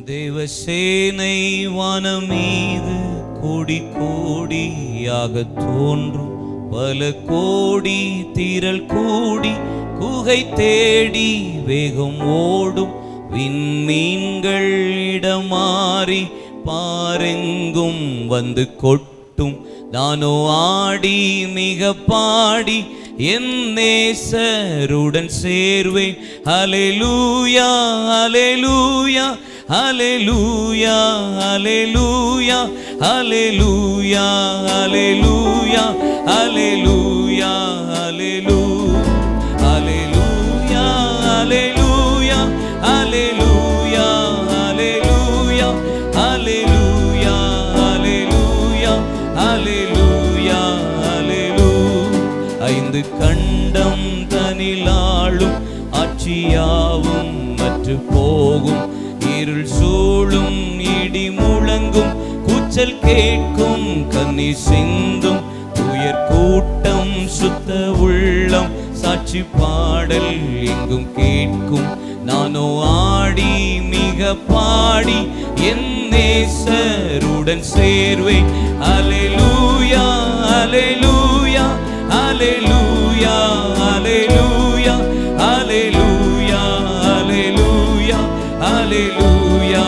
தேவசேனை வானம் மீது கோடி கோடியாக தோன்றும் பல கோடி திரள் கூடி குகை தேடி வேகம் ஓடும் விண்மீன்கள் இடமாறி பாரெங்கும் வந்து கொட்டும் நானோ ஆடி மிக பாடி என் நேசருடன் சேர்வேன் அலையூயா அலையூயா அலையூயா அலையூயா அலையூயா அலையூயா அலையூயா அலையூயா அலையூயா அலையூயா அலையூயா அலையூயா அலையூயா அலையூயா அலையூயா அலையூயா ஐந்து கண்டம் தனிலாளும் ஆட்சியாவும் மற்று போகும் இருள் சூழும் இடி முழங்கும் கூச்சல் கேட்கும் கன்னி சிந்தும் உயர் கூட்டம் சுத்த உள்ளம் சாட்சி பாடல் எங்கும் கேட்கும் நானோ ஆடி மிக பாடி என் நேசருடன் சேர்வேன் அலையூயா அலையூயா அலையூயா அலையூயா அலையூயா அலையூயா அலையூயா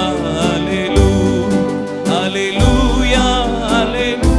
அலையூயா அலையூயா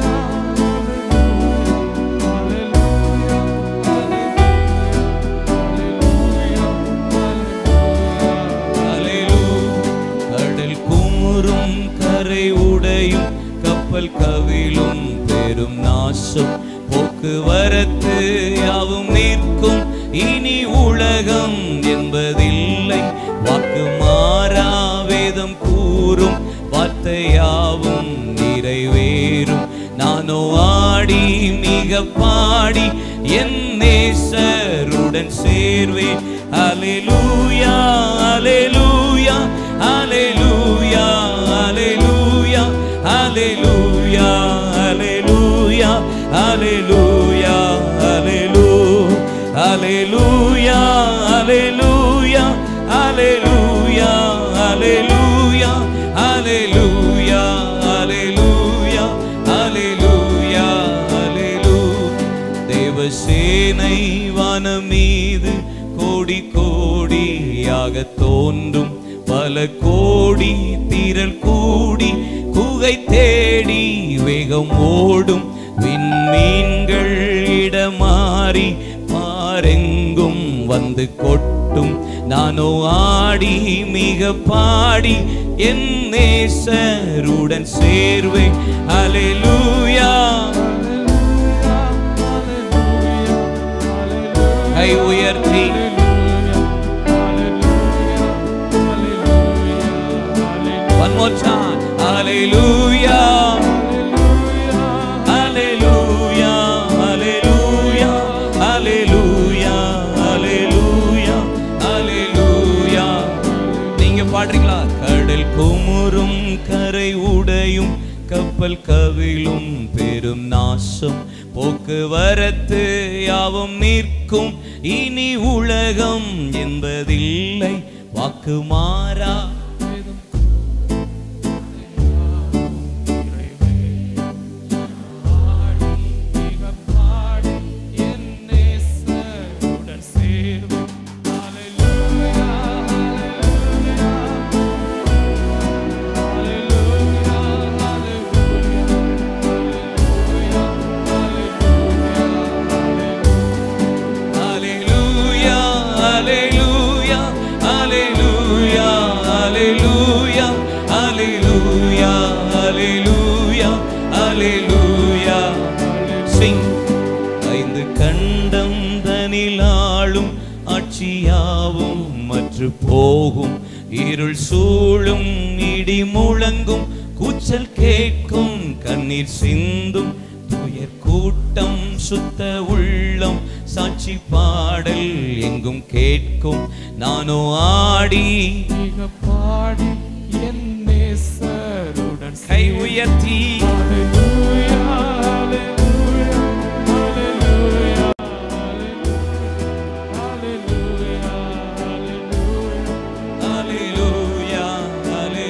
கடல் குமுறும் கரை உடையும் கப்பல் கவிழும் பெரும் நாசம் போக்குவரத்து யாவும் நிற்கும் இனி உலகம் என்பதில்லை வாக்கு மாறா வேதம் கூறும் வார்த்தையாவும் நிறைவேறும் நானோ ஆடி மிக பாடி என் நேசருடன் சேர்வேன் அலையூயா அலையூயா அலையூயா அலையூயா அலையூயா அலையூயா அலையூயா அலையூயா அலையூயா அலையூயா அலையூயா அலையூயா அலையூயா அலையூயா அலையூயா அலையூயா தேவசேனை வானம் மீது கோடி கோடியாக தோன்றும் பல கோடி திரள் கூடி குகை தேடி வேகம் ஓடும் விண்மீன்கள் இடமாறி பாரெங்கும் வந்து கொட்டும் நானோ ஆடி மிக பாடி என் நேசருடன் சேர்வேன் அலையூயா கை உயர்த்தி One more time. Hallelujah. Hallelujah. Hallelujah. Hallelujah. Hallelujah. Hallelujah. நீங்க பாடுறீங்களா கடல் குமுறும் கரை உடையும் கப்பல் கவிழும் பெரும் நாசம் போக்குவரத்து யாவும் நிற்கும் இனி உலகம் என்பதில்லை வாக்கு மாறா Hallelujah, hallelujah, hallelujah, hallelujah, hallelujah, hallelujah, hallelujah. Sing. ஐந்து கண்டம் தனிலாளும் ஆட்சியாவும் மற்று போகும் இருள் சூழும் இடி முழங்கும் கூச்சல் கேட்கும் கண்ணீர் சிந்தும் துயர் கூட்டம் சுத்த உள்ளம் சாட்சி பாடல் எங்கும் கேட்கும் நானோ ஆடி மிக பாடி என் நேசருடன் கை உயர்த்தி Hallelujah, hallelujah, hallelujah, hallelujah, hallelujah, hallelujah. Hallelujah,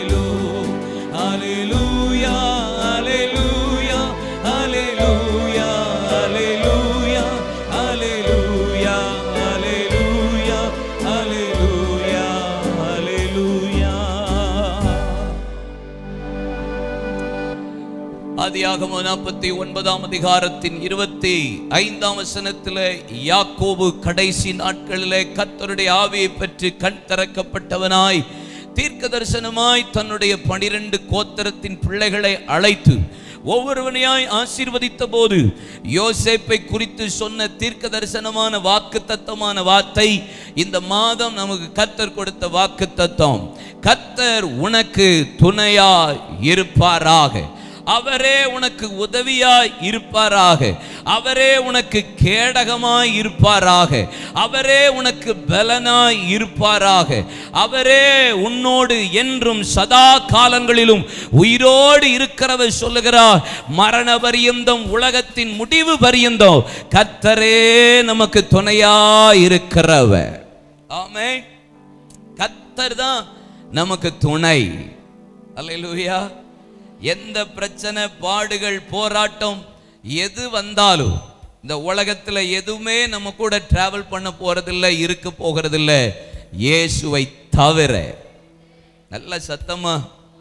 ஆதியாகமம் நாற்பத்தி ஒன்பதாம் அதிகாரத்தின் இருபத்தி ஐந்தாம் வசனத்திலே யாக்கோபு கடைசி நாட்களிலே கர்த்தருடைய ஆவியை பெற்று கண் திறக்கப்பட்டவனாய் தீர்க்க தரிசனமாய் தன்னுடைய பனிரெண்டு கோத்திரத்தின் பிள்ளைகளை அழைத்து ஒவ்வொருவனையாய் ஆசீர்வதித்த போது யோசேப்பை குறித்து சொன்ன தீர்க்க தரிசனமான வாக்கு தத்தமான வார்த்தை இந்த மாதம் நமக்கு கத்தர் கொடுத்த வாக்கு தத்தம் கத்தர் உனக்கு துணையாய் இருப்பாராக அவரே உனக்கு உதவியாய் இருப்பாராக அவரே உனக்கு கேடகமாய் இருப்பாராக அவரே உனக்கு பலனாய் இருப்பாராக அவரே உன்னோடு என்றும் சதா காலங்களிலும் உயிரோடு இருக்கிறவர் சொல்லுகிறார் மரண பரியந்தம் உலகத்தின் முடிவு பரியந்தம் கர்த்தரே நமக்கு துணையாய் இருக்கிறவர் ஆமே கத்தர் தான் நமக்கு துணை அல்லேலூயா எந்த பிரச்சனை பாடுகள் போராட்டம் எது வந்தாலும் இந்த உலகத்துல எதுவுமே நம்ம கூட டிராவல் பண்ண போறதில்ல இருக்க போகிறதில்ல இயேசுவை தவிர நல்ல சத்தமா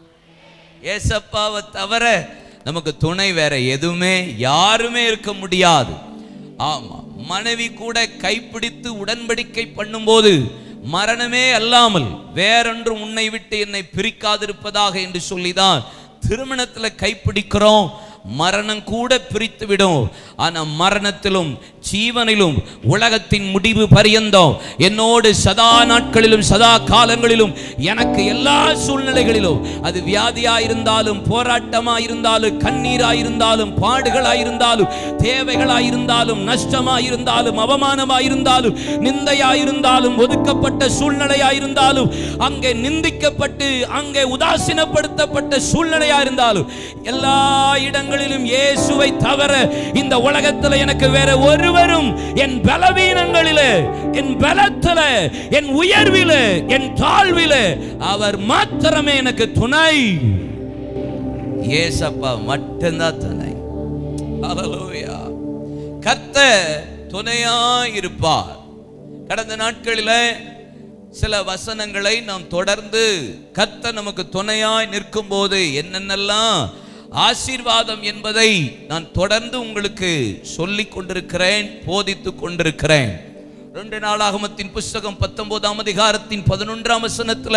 ஏசப்பாவை தவிர நமக்கு துணை வேற எதுவுமே யாருமே இருக்க முடியாது ஆமா மனைவி கூட கைப்பிடித்து உடன்படிக்கை பண்ணும்போது மரணமே அல்லாமல் வேறொன்று உன்னை விட்டு என்னை பிரிக்காதிருப்பதாக என்று சொல்லிதான் திருமணத்துல கைப்பிடிக்கிறோம் மரணம் கூட பிரித்து விடும் ஆனா மரணத்திலும் ஜீவனிலும் உலகத்தின் முடிவு பரியந்தம் என்னோடு சதா நாட்களிலும் சதா காலங்களிலும் எனக்கு எல்லா சூழ்நிலைகளிலும் அது வியாதியா இருந்தாலும் போராட்டமா இருந்தாலும் கண்ணீரா இருந்தாலும் பாடுகளா இருந்தாலும் தேவைகளா இருந்தாலும் நஷ்டமா இருந்தாலும் அவமானமா இருந்தாலும் நிந்தையா இருந்தாலும் ஒதுக்கப்பட்ட சூழ்நிலையா இருந்தாலும் அங்கே நிந்திக்கப்பட்டு அங்கே உதாசீனப்படுத்தப்பட்ட சூழ்நிலையா இருந்தாலும் எல்லா இடங்களிலும் இயேசுவை தவிர இந்த உலகத்துல எனக்கு வேற ஒருவரும் என் பலவீனங்களிலே என் பலத்தில என் உயர்விலே என் தாழ்விலே அவர் மாத்திரமே எனக்கு துணை ஏசப்பா மட்டும்தான் துணை ஹalleluya கர்த்தர் துணையாய் இருப்பார் கடந்த நாட்களில் சில வசனங்களை நாம் தொடர்ந்து கர்த்தர் நமக்கு துணையாய் நிற்கும் போது என்னென்னலாம் ஆசீர்வாதம் என்பதை நான் தொடர்ந்து உங்களுக்கு சொல்லிக் கொண்டிருக்கிறேன் போதித்துக் கொண்டிருக்கிறேன் ரெண்டு நாளாகமத்தின் புஸ்தகம் பத்தொன்பதாம் அதிகாரத்தின் பதினொன்றாம் வசனத்துல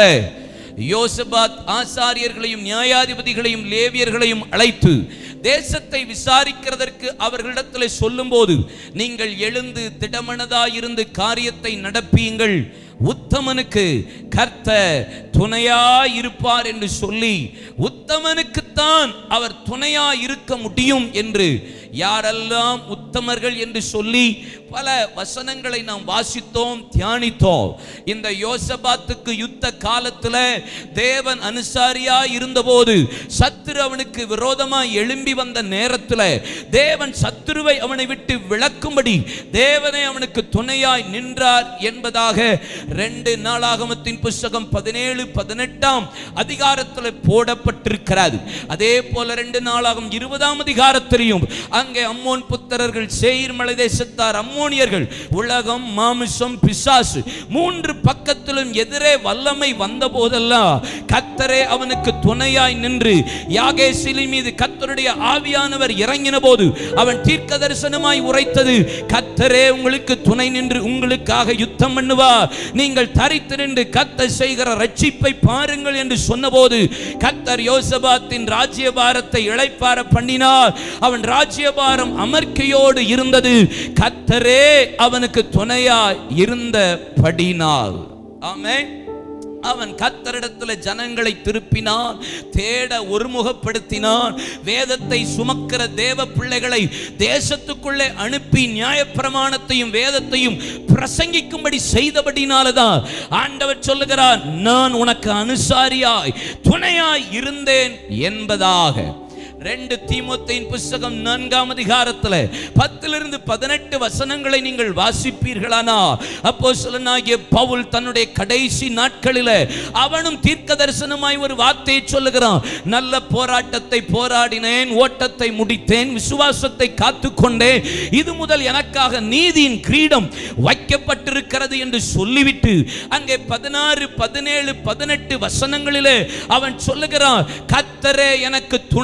யோசபாத் ஆசாரியர்களையும் நியாயாதிபதிகளையும் லேவியர்களையும் அழைத்து தேசத்தை விசாரிக்கிறதற்கு அவர்களிடத்தில் சொல்லும்போது நீங்கள் எழுந்து திடமனதாயிருந்து காரியத்தை நடப்பியுங்கள் உத்தமனுக்கு கர்த்த துணையாய் இருப்பார் என்று சொல்லி உத்தமனுக்குத்தான் அவர் துணையாய் இருக்க முடியும் என்று யாரெல்லாம் உத்தமர்கள் என்று சொல்லி பல வசனங்களை நாம் வாசித்தோம் தியானித்தோம் இந்த யோசபாத்துக்கு யுத்த காலத்துல தேவன் அனுசாரியா இருந்தபோது சத்துரு அவனுக்கு விரோதமாய் எழும்பி வந்த நேரத்துல தேவன் சத்துருவை அவனை விட்டு விளக்கும்படி தேவனை அவனுக்கு துணையாய் நின்றார் என்பதாக ரெண்டு நாளாகமத்தின் புஸ்தகம் பதினேழு பதினெட்டாம் அதிகாரத்தில் போடப்பட்டிருக்கிறது அதே போல ரெண்டு நாளாகும் இருபதாம் அதிகாரத்திலையும் அங்கே அம்மோன் புத்திரர்கள் சேயிர் மலை தேசத்தார் அம்மோனியர்கள் உலகம் மாமிசம் பிசாசு மூன்று பக்கத்திலும் எதிரே வல்லமை வந்த போதெல்லாம் கத்தரே அவனுக்கு துணையாய் நின்று யாகேசிலி மீது கத்தருடைய ஆவியானவர் இறங்கின போது அவன் தீர்க்க தரிசனமாய் உரைத்தது கத்தரே உங்களுக்கு துணை நின்று உங்களுக்காக யுத்தம் பண்ணுவார் நீங்கள் தரித்து நின்று கத்தர் செய்கிற ரட்சிப்பை பாருங்கள் என்று சொன்னபோது கத்தர் யோசபாத்தின் ராஜ்யபாரத்தை இளைப்பார பண்ணினார் அவன் ராஜ்யபாரம் அமர்க்கையோடு இருந்தது கத்தரே அவனுக்கு துணையாய் இருந்தபடினால் ஆமென் அவன் கத்தரிடத்தில் ஜனங்களை திருப்பினான் தேட ஒருமுகப்படுத்தினான் வேதத்தை சுமக்கிற தேவ பிள்ளைகளை தேசத்துக்குள்ளே அனுப்பி நியாயப்பிரமாணத்தையும் வேதத்தையும் பிரசங்கிக்கும்படி செய்தபடினாலதான் ஆண்டவர் சொல்லுகிறார் நான் உனக்கு அனுசாரியாய் துணையாய் இருந்தேன் என்பதாக ரெண்டு தீமோத்தேயின் புஸ்தகம் நான்காம் அதிகாரத்தில் பத்திலிருந்து பதினெட்டு வசனங்களை நீங்கள் வாசிப்பீர்களானா அப்போ சொல்லனாகிய பவுல் தன்னுடைய கடைசி நாட்களில் அவனும் தீர்க்க தரிசனமாய் ஒரு வார்த்தையை சொல்லுகிறான் நல்ல போராட்டத்தை போராடினேன் ஓட்டத்தை முடித்தேன் விசுவாசத்தை காத்துக்கொண்டேன் இது முதல் எனக்காக நீதியின் கிரீடம் வைக்கப்பட்டிருக்கிறது என்று சொல்லிவிட்டு அங்கே பதினாறு பதினேழு பதினெட்டு வசனங்களிலே அவன் சொல்லுகிறான் கத்தரே எனக்கு துணை நின்று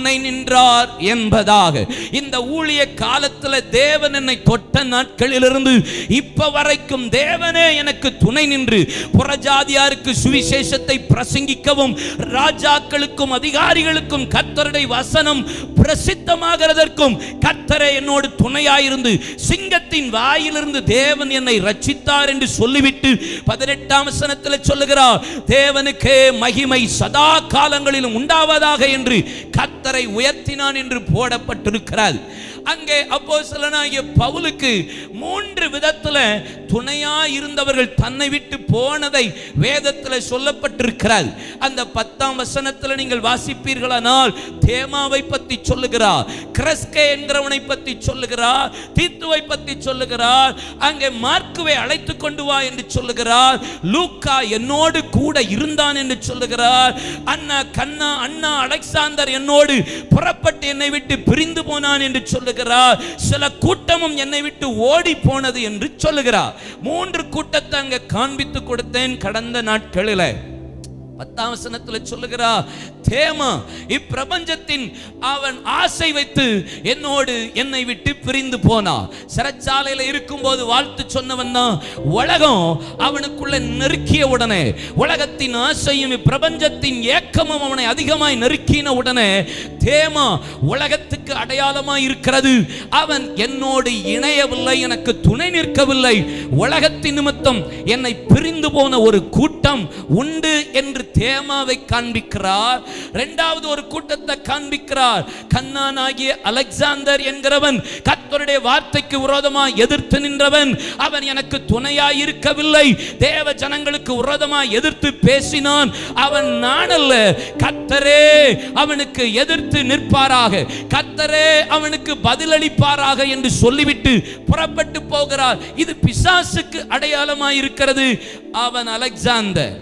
என்றார் என்பதாக இந்த ஊழிய காலத்துல தேவன் என்னை தொட்ட நாட்களிலிருந்து இப்ப வரைக்கும் தேவனே எனக்கு துணை நின்று புறஜாதியாருக்கு சுவிசேஷத்தை பிரசங்கிக்கவும் ராஜாக்களுக்கும் அதிகாரிகளுக்கும் கர்த்தருடைய வசனம் பிரசித்தமாகிறதற்கும் கர்த்தரே என்னோடு துணையாயிருந்து சிங்கத்தின் வாயிலிருந்து தேவன் என்னை ரட்சித்தார் என்று சொல்லிவிட்டு பதினெட்டாம் வசனத்தில் சொல்லுகிறார் தேவனுக்கே மகிமை சதா காலங்களிலும் உண்டாவதாக என்று கர்த்தரை உயர்த்தினான் என்று போடப்பட்டிருக்கிறது அங்கே அப்போஸ்தலனாகிய பவுலுக்கு மூன்று விதத்துல துணையா இருந்தவர்கள் தன்னை விட்டு போனதை வேதத்தில் சொல்லப்பட்டிருக்கிறது அந்த பத்தாம் வசனத்தில் நீங்கள் வாசிப்பீர்களானால் தேமாவை பற்றி சொல்லுகிறார் கிரஸ்கே என்கிறவனை பற்றி சொல்லுகிறார் தீத்துவை பற்றி சொல்லுகிறார் அங்கே மார்க்குவை அழைத்து கொண்டு வா என்று சொல்லுகிறார் லூக்கா என்னோடு கூட இருந்தான் என்று சொல்லுகிறார் அண்ணா கண்ணா அண்ணா அலெக்சாந்தர் என்னோடு புறப்பட்டு என்னை விட்டு பிரிந்து போனான் என்று சொல்லுகிறார் சில கூட்டமும் என்னை விட்டு ஓடி போனது என்று சொல்லுகிறார் மூன்று கூட்டத்தை அங்க காண்பித்து கொடுத்தேன் கடந்த நாட்களில் பத்தாம் வசனத்தில் சொல்லுகிறா தேமா இப்பிரபஞ்சத்தின் அவன் ஆசை வைத்து என்னோடு என்னை விட்டு பிரிந்து போனான் சிறைச்சாலையில் இருக்கும்போது வாழ்த்து சொன்னவன் தான் உலகம் அவனுக்குள்ள நெருக்கிய உடனே உலகத்தின் ஆசையும் இப்பிரபஞ்சத்தின் ஏக்கமும் அவனை அதிகமாய் நெருக்கின உடனே தேமா உலகத்துக்கு அடையாளமாய் இருக்கிறது அவன் என்னோடு இணையவில்லை எனக்கு துணை நிற்கவில்லை உலகத்தின் நிமித்தம் என்னை பிரிந்து போன ஒரு கூட்டம் உண்டு என்று தேமாவை காண்பிக்கிறார் இரண்டாவது ஒரு கூட்டத்தை காண்பிக்கிறார் கண்ணானாகிய அலெக்சாந்தர் என்கிறவன் கர்த்தருடைய வார்த்தைக்கு விரோதமாய் எதிர்த்து நின்றவன் அவன் எனக்கு துணையாய் இருக்கவில்லை தேவ ஜனங்களுக்கு விரோதமாய் எதிர்த்து பேசினான் அவன் நான் அல்ல கர்த்தரே அவனுக்கு எதிர்த்து நிற்பாராக கர்த்தரே அவனுக்கு பதிலளிப்பாராக என்று சொல்லிவிட்டு புறப்பட்டு போகிறார் இது பிசாசுக்கு அடையாளமாய் இருக்கிறது அவன் அலெக்சாந்தர்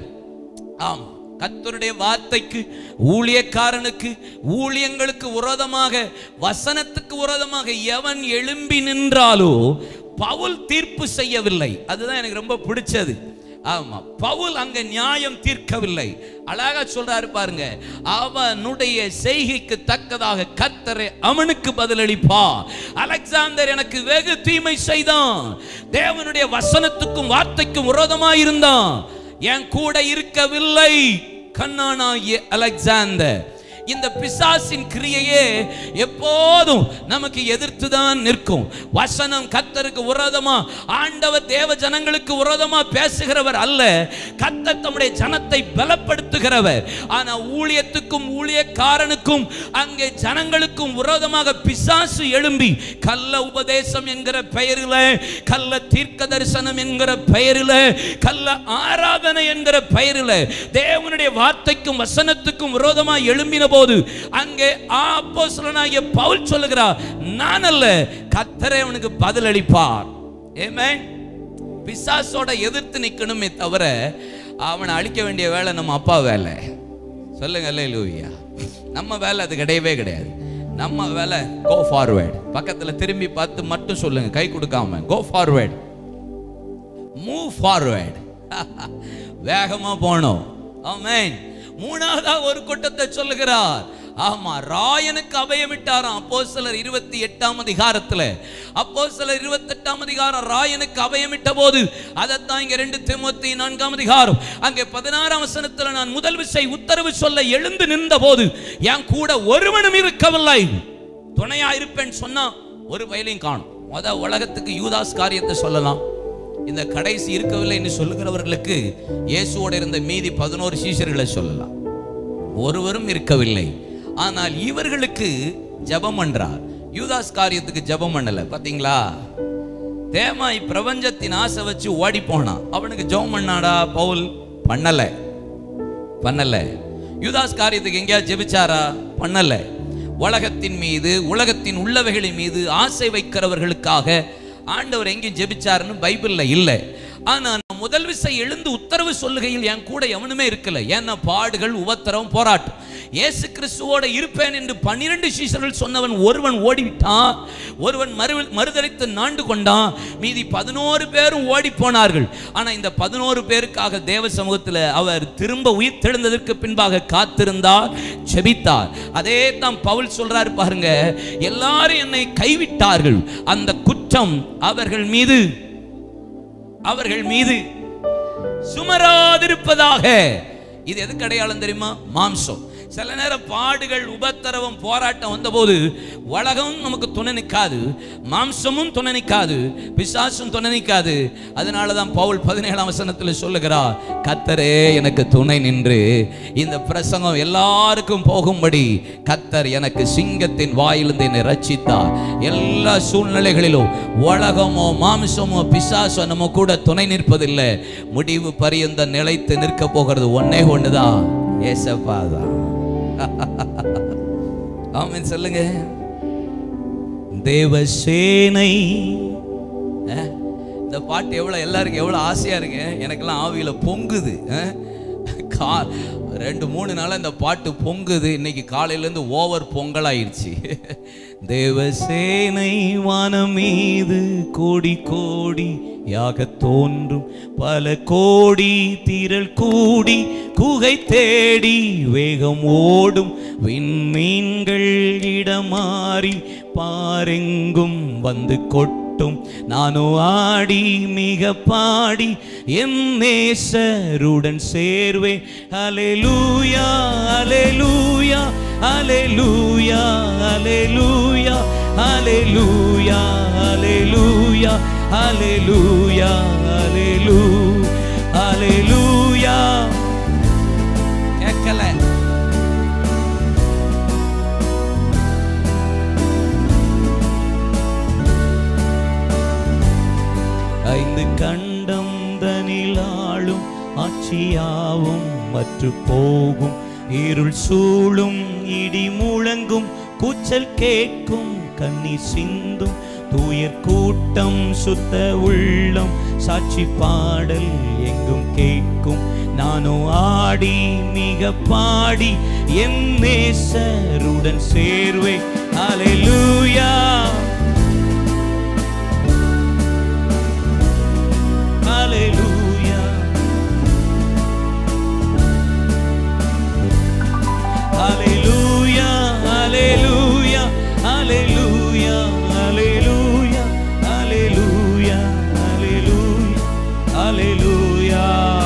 ஆம் கர்த்தருடைய வார்த்தைக்கு ஊழியக்காரனுக்கு ஊழியங்களுக்கு விரோதமாக வசனத்துக்கு விரோதமாக எவன் எழும்பி நின்றாலோ பவுல் தீர்ப்பு செய்யவில்லை அதுதான் எனக்கு ரொம்ப பிடிச்சது ஆமா பவுல் அங்க நியாயம் தீர்க்கவில்லை அழகா சொல்றாரு பாருங்க அவனுடைய செய்கைக்கு தக்கதாக கர்த்தரை அவனுக்கு பதிலளிப்பா அலெக்சாந்தர் எனக்கு வெகு தீமை செய்தான் தேவனுடைய வசனத்துக்கும் வார்த்தைக்கும் விரோதமாயிருந்தான் என் கூட இருக்கவில்லை கண்ணானாகிய அலெக்சாந்தர் இந்த பிசாசின் கிரியையே எப்போதும் நமக்கு எதிர்த்து தான் நிற்கும் வசனம் கத்தருக்கு விரோதமா ஆண்டவர் தேவ ஜனங்களுக்கு விரோதமா பேசுகிறவர் அல்ல கத்தர் தம்முடைய ஜனத்தை பலப்படுத்துகிறவர் ஆனா ஊழியத்துக்கும் ஊழியக்காரனுக்கும் அங்கே ஜனங்களுக்கும் விரோதமாக பிசாசு எழும்பி கள்ள உபதேசம் என்கிற பெயரில் கள்ள தீர்க்க தரிசனம் என்கிற பெயரில் கள்ள ஆராதனை என்கிற பெயரில் தேவனுடைய வார்த்தைக்கும் வசனத்துக்கும் விரோதமாக எழும்பின போது அங்கே அப்போஸ்தலனாகிய பவுல் சொல்லுகிறார் நான் அல்ல கத்தரே அவனுக்கு பதிலளிப்பார் ஏமேன் பிசாசோட எதிர்த்து நிக்கணுமே தவிர அவனை அழிக்க வேண்டிய வேலை நம்ம அப்பா வேலை சொல்லுங்க லூவியா நம்ம வேலை அது கிடையவே கிடையாது நம்ம வேலை கோ ஃபார்வேர்டு பக்கத்துல திரும்பி பார்த்து மட்டும் சொல்லுங்க கை கொடுக்காம கோ ஃபார்வேர்டு மூவ் ஃபார்வேர்டு வேகமா போனோம் ஆமென் மூணாவதா ஒரு கூட்டத்தை சொல்லுகிறார் ஆமா ராயனுக்கு அபயமிட்டாராம் அப்போ சிலர் இருபத்தி எட்டாம் அதிகாரத்துல அப்போ சிலர் இருபத்தி எட்டாம் அதிகாரம் ராயனுக்கு அபயமிட்ட போது அதைத்தான் இங்க ரெண்டு திமுத்தி நான்காம் அதிகாரம் அங்கே பதினாறாம் வசனத்துல நான் முதல் விசை உத்தரவு சொல்ல எழுந்து நின்ற போது என் கூட ஒருவனும் இருக்கவில்லை துணையா இருப்பேன் சொன்னா ஒரு வயலையும் காணும் முத உலகத்துக்கு யூதாஸ் காரியத்தை சொல்லலாம் இந்த கடைசி இருக்கவில்லை என்று சொல்லுகிறவர்களுக்கு இயேசுவோட இருந்த மீதி பதினோரு சீஷர்களை சொல்லலாம் ஒருவரும் இருக்கவில்லை ஆனால் இவர்களுக்கு ஜெபம் பண்றார் யூதாஸ் காரியத்துக்கு ஜெபம் பண்ணல பாத்தீங்களா தேமாய் பிரபஞ்சத்தின் ஆசை வச்சு ஓடி போனான் அவனுக்கு ஜெபம் பண்ணாடா பவுல் பண்ணல பண்ணல யூதாஸ் காரியத்துக்கு எங்கேயா ஜெபிச்சாரா பண்ணல உலகத்தின் மீது உலகத்தின் உள்ளவைகளின் மீது ஆசை வைக்கிறவர்களுக்காக ஆண்டவர் எங்கேயும் ஜெபிச்சாருன்னு பைபிள்ல இல்லை ஆனா நான் நான் முதல் விசை எழுந்து உத்தரவு சொல்லுகையில் என் கூட எவனுமே இருக்கல ஏன்னா பாடுகள் உபத்திரவம் போராட்டம் இயேசு கிறிஸ்துவோட இருப்பேன் என்று பன்னிரண்டு சீசர்கள் சொன்னவன் ஒருவன் ஓடிவிட்டான் ஒருவன் மறு மறுதளித்து நாண்டு கொண்டான் மீதி பதினோரு பேரும் ஓடி போனார்கள் ஆனா இந்த பதினோரு பேருக்காக தேவ சமூகத்தில் அவர் திரும்ப உயிர் தெழுந்ததற்கு பின்பாக காத்திருந்தார் செபித்தார் அதே தான் பவுல் சொல்றாரு பாருங்க எல்லாரும் என்னை கைவிட்டார்கள் அந்த குற்றம் அவர்கள் மீது அவர்கள் மீது சுமராதிருப்பதாக இது எதுக்கு அடையாளம் தெரியுமா மாம்சம் சில நேரம் பாடுகள் உபத்திரவம் போராட்டம் வந்தபோது உலகம் நமக்கு துணை நிற்காது மாம்சமும் துணை நிற்காது பிசாசும் துணை நிற்காது அதனால தான் பவுல் பதினேழாம் வசனத்தில் சொல்லுகிறார் கத்தரே எனக்கு துணை நின்று இந்த பிரசங்கம் எல்லாருக்கும் போகும்படி கத்தர் எனக்கு சிங்கத்தின் வாயிலிருந்து என்னை ரட்சித்தார் எல்லா சூழ்நிலைகளிலும் உலகமோ மாம்சமோ பிசாசோ நம்ம கூட துணை நிற்பதில்லை முடிவு பரியந்த நிலைத்து நிற்க போகிறது ஒன்னே ஒண்ணுதான் ஏசப்பா தான் ஆமென் சொல்லுங்க தேவசேனை அஹ், இந்த பாட்டு எவ்வளோ எல்லாருக்கும் எவ்வளோ ஆசையாக இருக்கு எனக்கெல்லாம் ஆவியில் பொங்குது அஹ். கா ரெண்டு மூணு நாளாக இந்த பாட்டு பொங்குது இன்னைக்கு காலையிலேருந்து ஓவர் பொங்கலாயிருச்சு தேவசேனை வானம் மீது கோடி கோடி யாக தோன்றும் பல கோடி திரள் கூடி குகை தேடி வேகம் ஓடும் விண்மீன்கள் இடமாறி பாரெங்கும் வந்து கொட்டும் நானோ ஆடி மிக பாடி என் நேசருடன் சேர்வே அலெலூயா அலெலூயா அலெலூயா அலெலூயா அலெலூயா அலெலூயா அலெலூயா அலெலூ அலெலூயா கேட்கல ஐந்து கண்டம் தனிலாளும் ஆட்சியாவும் மற்று போகும் இருள் சூழும் இடி முழங்கும் கூச்சல் கேட்கும் கண்ணீர் சிந்தும் தூயர் கூட்டம் சுத்த உள்ளம் சாட்சி பாடல் எங்கும் கேட்கும் நானோ ஆடி மிக பாடி என் நேசருடன் சேர்வே அலையூயா Hallelujah. Hallelujah. Hallelujah. Hallelujah. Hallelujah. Hallelujah. Hallelujah. Hallelujah.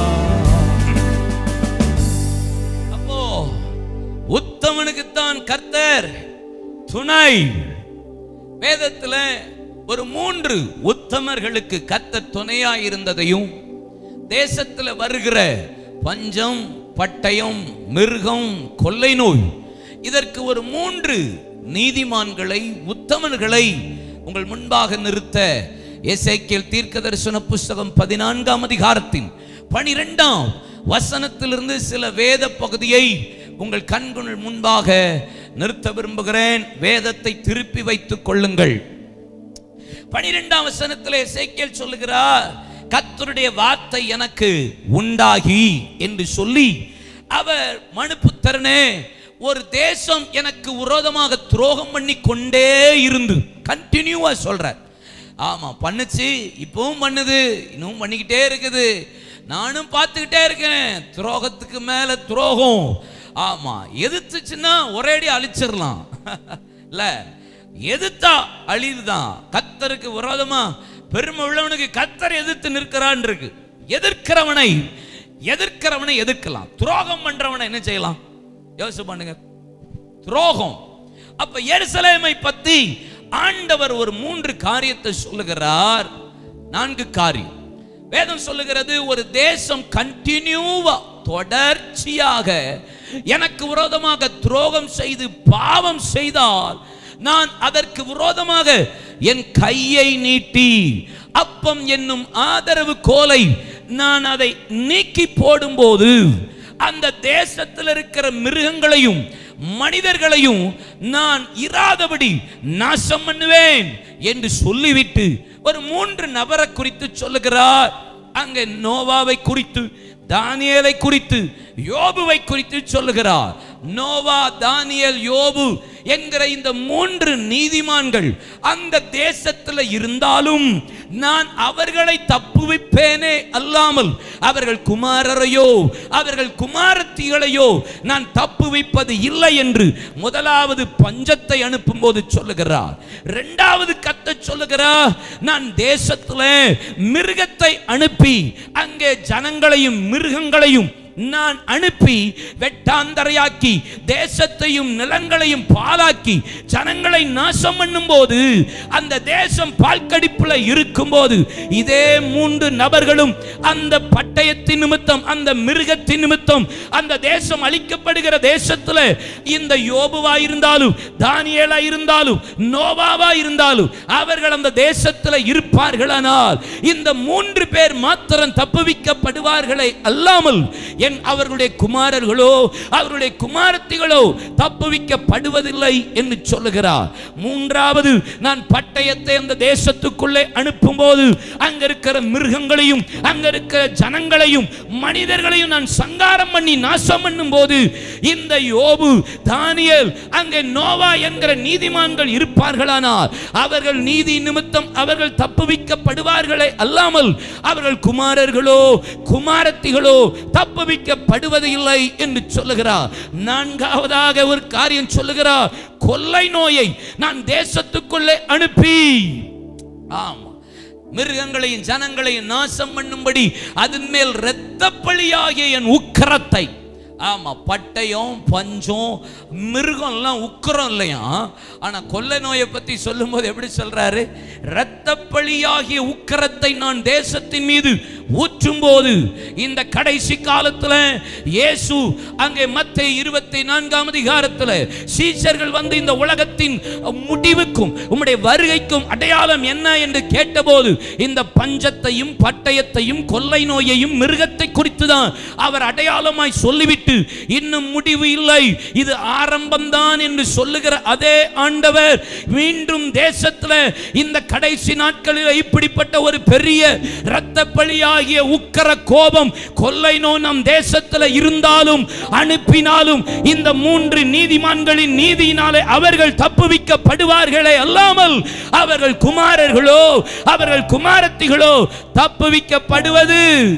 அப்போ உத்தமனுக்குத்தான் கர்த்தர் துணை வேதத்துல ஒரு மூன்று உத்தமர்களுக்கு கத்த துணையா இருந்ததையும் தேசத்துல வருகிற பஞ்சம் பட்டயம் மிருகம் கொள்ளை நோய் இதற்கு ஒரு மூன்று நீதிமான்களை உத்தமன்களை உங்கள் முன்பாக நிறுத்த எசேக்கியேல் தீர்க்கதரிசன புஸ்தகம் பதினான்காம் அதிகாரத்தின் பனிரெண்டாம் வசனத்திலிருந்து சில வேத பகுதியை உங்கள் கண்கள் முன்பாக நிறுத்த விரும்புகிறேன் வேதத்தை திருப்பி வைத்துக் கொள்ளுங்கள் பனிரெண்டாம் வசனத்திலே சேக்கியல் சொல்லுகிறார் கர்த்தருடைய வார்த்தை எனக்கு உண்டாகி என்று சொல்லி அவர் மனுப்புத்தரனே ஒரு தேசம் எனக்கு விரோதமாக துரோகம் பண்ணி கொண்டே இருந்து கண்டினியூவா சொல்றார் ஆமா பண்ணுச்சு இப்பவும் பண்ணுது இன்னும் பண்ணிக்கிட்டே இருக்குது நானும் பார்த்துக்கிட்டே இருக்கேன் துரோகத்துக்கு மேல துரோகம் ஆமா எதிர்த்துச்சுன்னா ஒரேடி அழிச்சிடலாம் இல்ல எதிர்த்தா அழிவுதான் கத்தருக்கு விரோதமா பெருமை உள்ளவனுக்கு கத்தர் எதிர்த்து நிற்கிறான் இருக்கு எதிர்க்கிறவனை எதிர்க்கிறவனை எதிர்க்கலாம் துரோகம் பண்றவனை என்ன செய்யலாம் யோசிச்சு பண்ணுங்க துரோகம் அப்ப எருசலேமை பத்தி ஆண்டவர் ஒரு மூன்று காரியத்தை சொல்லுகிறார் நான்கு காரியம் வேதம் சொல்லுகிறது ஒரு தேசம் கண்டினியூவா தொடர்ச்சியாக எனக்கு விரோதமாக துரோகம் செய்து பாவம் செய்தால் நான் அதற்கு விரோதமாக என் கையை நீட்டி அப்பம் என்னும் ஆதரவு கோலை நான் அதை நீக்கி போடும்போது அந்த தேசத்தில் இருக்கிற மிருகங்களையும் மனிதர்களையும் நான் இராதபடி நாசம் பண்ணுவேன் என்று சொல்லிவிட்டு ஒரு மூன்று நபரை குறித்து சொல்லுகிறார் அங்கே நோவாவை குறித்து தானியேலை குறித்து யோபுவை குறித்து சொல்லுகிறார் நோவா தானியேல் யோபு என்கிற இந்த மூன்று நீதிமான்கள் அந்த தேசத்தில் இருந்தாலும் நான் அவர்களை தப்புவிப்பேனே அல்லாமல் அவர்கள் குமாரரையோ அவர்கள் குமாரத்திகளையோ நான் தப்புவிப்பது இல்லை என்று முதலாவது பஞ்சத்தை அனுப்பும் போது சொல்லுகிறார் இரண்டாவது கத்த சொல்லுகிறார் நான் தேசத்துல மிருகத்தை அனுப்பி அங்கே ஜனங்களையும் மிருகங்களையும் நான் அனுப்பி வெட்டாந்தரையாக்கி தேசத்தையும் நிலங்களையும் பாலாக்கி ஜனங்களை நாசம் பண்ணும்போது அந்த தேசம் பால்கடிப்புல இருக்கும்போது இதே மூன்று நபர்களும் அந்த பட்டயத்தின் நிமித்தம் அந்த மிருகத்தின் நிமித்தம் அந்த தேசம் அழிக்கப்படுகிற தேசத்துல இந்த யோபுவா இருந்தாலும் தானியேலா இருந்தாலும் நோவாவா இருந்தாலும் அவர்கள் அந்த தேசத்துல இருப்பார்களானால் இந்த மூன்று பேர் மாத்திரம் தப்புவிக்கப்படுவார்களே அல்லாமல் என் அவர்களுடைய குமாரர்களோ அவருடைய குமாரத்திகளோ தப்புவிக்கப்படுவதில்லை என்று சொல்லுகிறார் மூன்றாவது நான் பட்டயத்தை அந்த தேசத்துக்குள்ளே அனுப்பும் போது அங்க இருக்கிற மிருகங்களையும் அங்க இருக்கிற ஜனங்களையும் மனிதர்களையும் நான் சங்காரம் பண்ணி நாசம் பண்ணும் போது இந்த யோபு தானியேல் அங்கே நோவா என்கிற நீதிமான்கள் இருப்பார்களானால் அவர்கள் நீதி நிமித்தம் அவர்கள் தப்புவிக்கப்படுவார்களே அல்லாமல் அவர்கள் குமாரர்களோ குமாரத்திகளோ தப்புவிக்கப்படுவது இல்லை என்று சொல்லுகிறார் நான்காவதாக ஒரு காரியம் சொல்லுகிறார் கொள்ளை நோயை நான் தேசத்துக்குள்ளே அனுப்பி ஆமா மிருகங்களையும் ஜனங்களையும் நாசம் பண்ணும்படி அதன் மேல் இரத்தப்பழியாகிய என் உக்கரத்தை ஆமா பட்டயம் பஞ்சம் மிருகம்லாம் உக்கரம் இல்லையா ஆனா கொள்ளை நோயை பத்தி சொல்லும்போது எப்படி சொல்றாரு இரத்தப்பழியாகிய உக்கரத்தை நான் தேசத்தின் மீது ஊற்றும் போது இந்த கடைசி காலத்துல இயேசு அங்கே மத்தை இருபத்தி நான்காம் அதிகாரத்தில் சீஷர்கள் வந்து இந்த உலகத்தின் முடிவுக்கும் உம்முடைய வருகைக்கும் அடையாளம் என்ன என்று கேட்டபோது இந்த பஞ்சத்தையும் பட்டயத்தையும் கொள்ளை நோயையும் மிருகத்தை குறித்து தான் அவர் அடையாளமாய் சொல்லிவிட்டு இன்னும் முடிவு இல்லை இது ஆரம்பம்தான் என்று சொல்லுகிற அதே ஆண்டவர் மீண்டும் தேசத்தில் இந்த கடைசி நாட்களில் இப்படிப்பட்ட ஒரு பெரிய இரத்த பழியாகிய உக்கர கோபம் கொள்ளை நோய் நம் தேசத்தில் இருந்தாலும் அனுப்பினாலும் இந்த மூன்று நீதிமான்களின் நீதியினாலே அவர்கள் தப்புவிக்கப்படுவார்களே அல்லாமல் அவர்கள் குமாரர்களோ அவர்கள் குமாரத்திகளோ தப்புவிக்கப்படுவது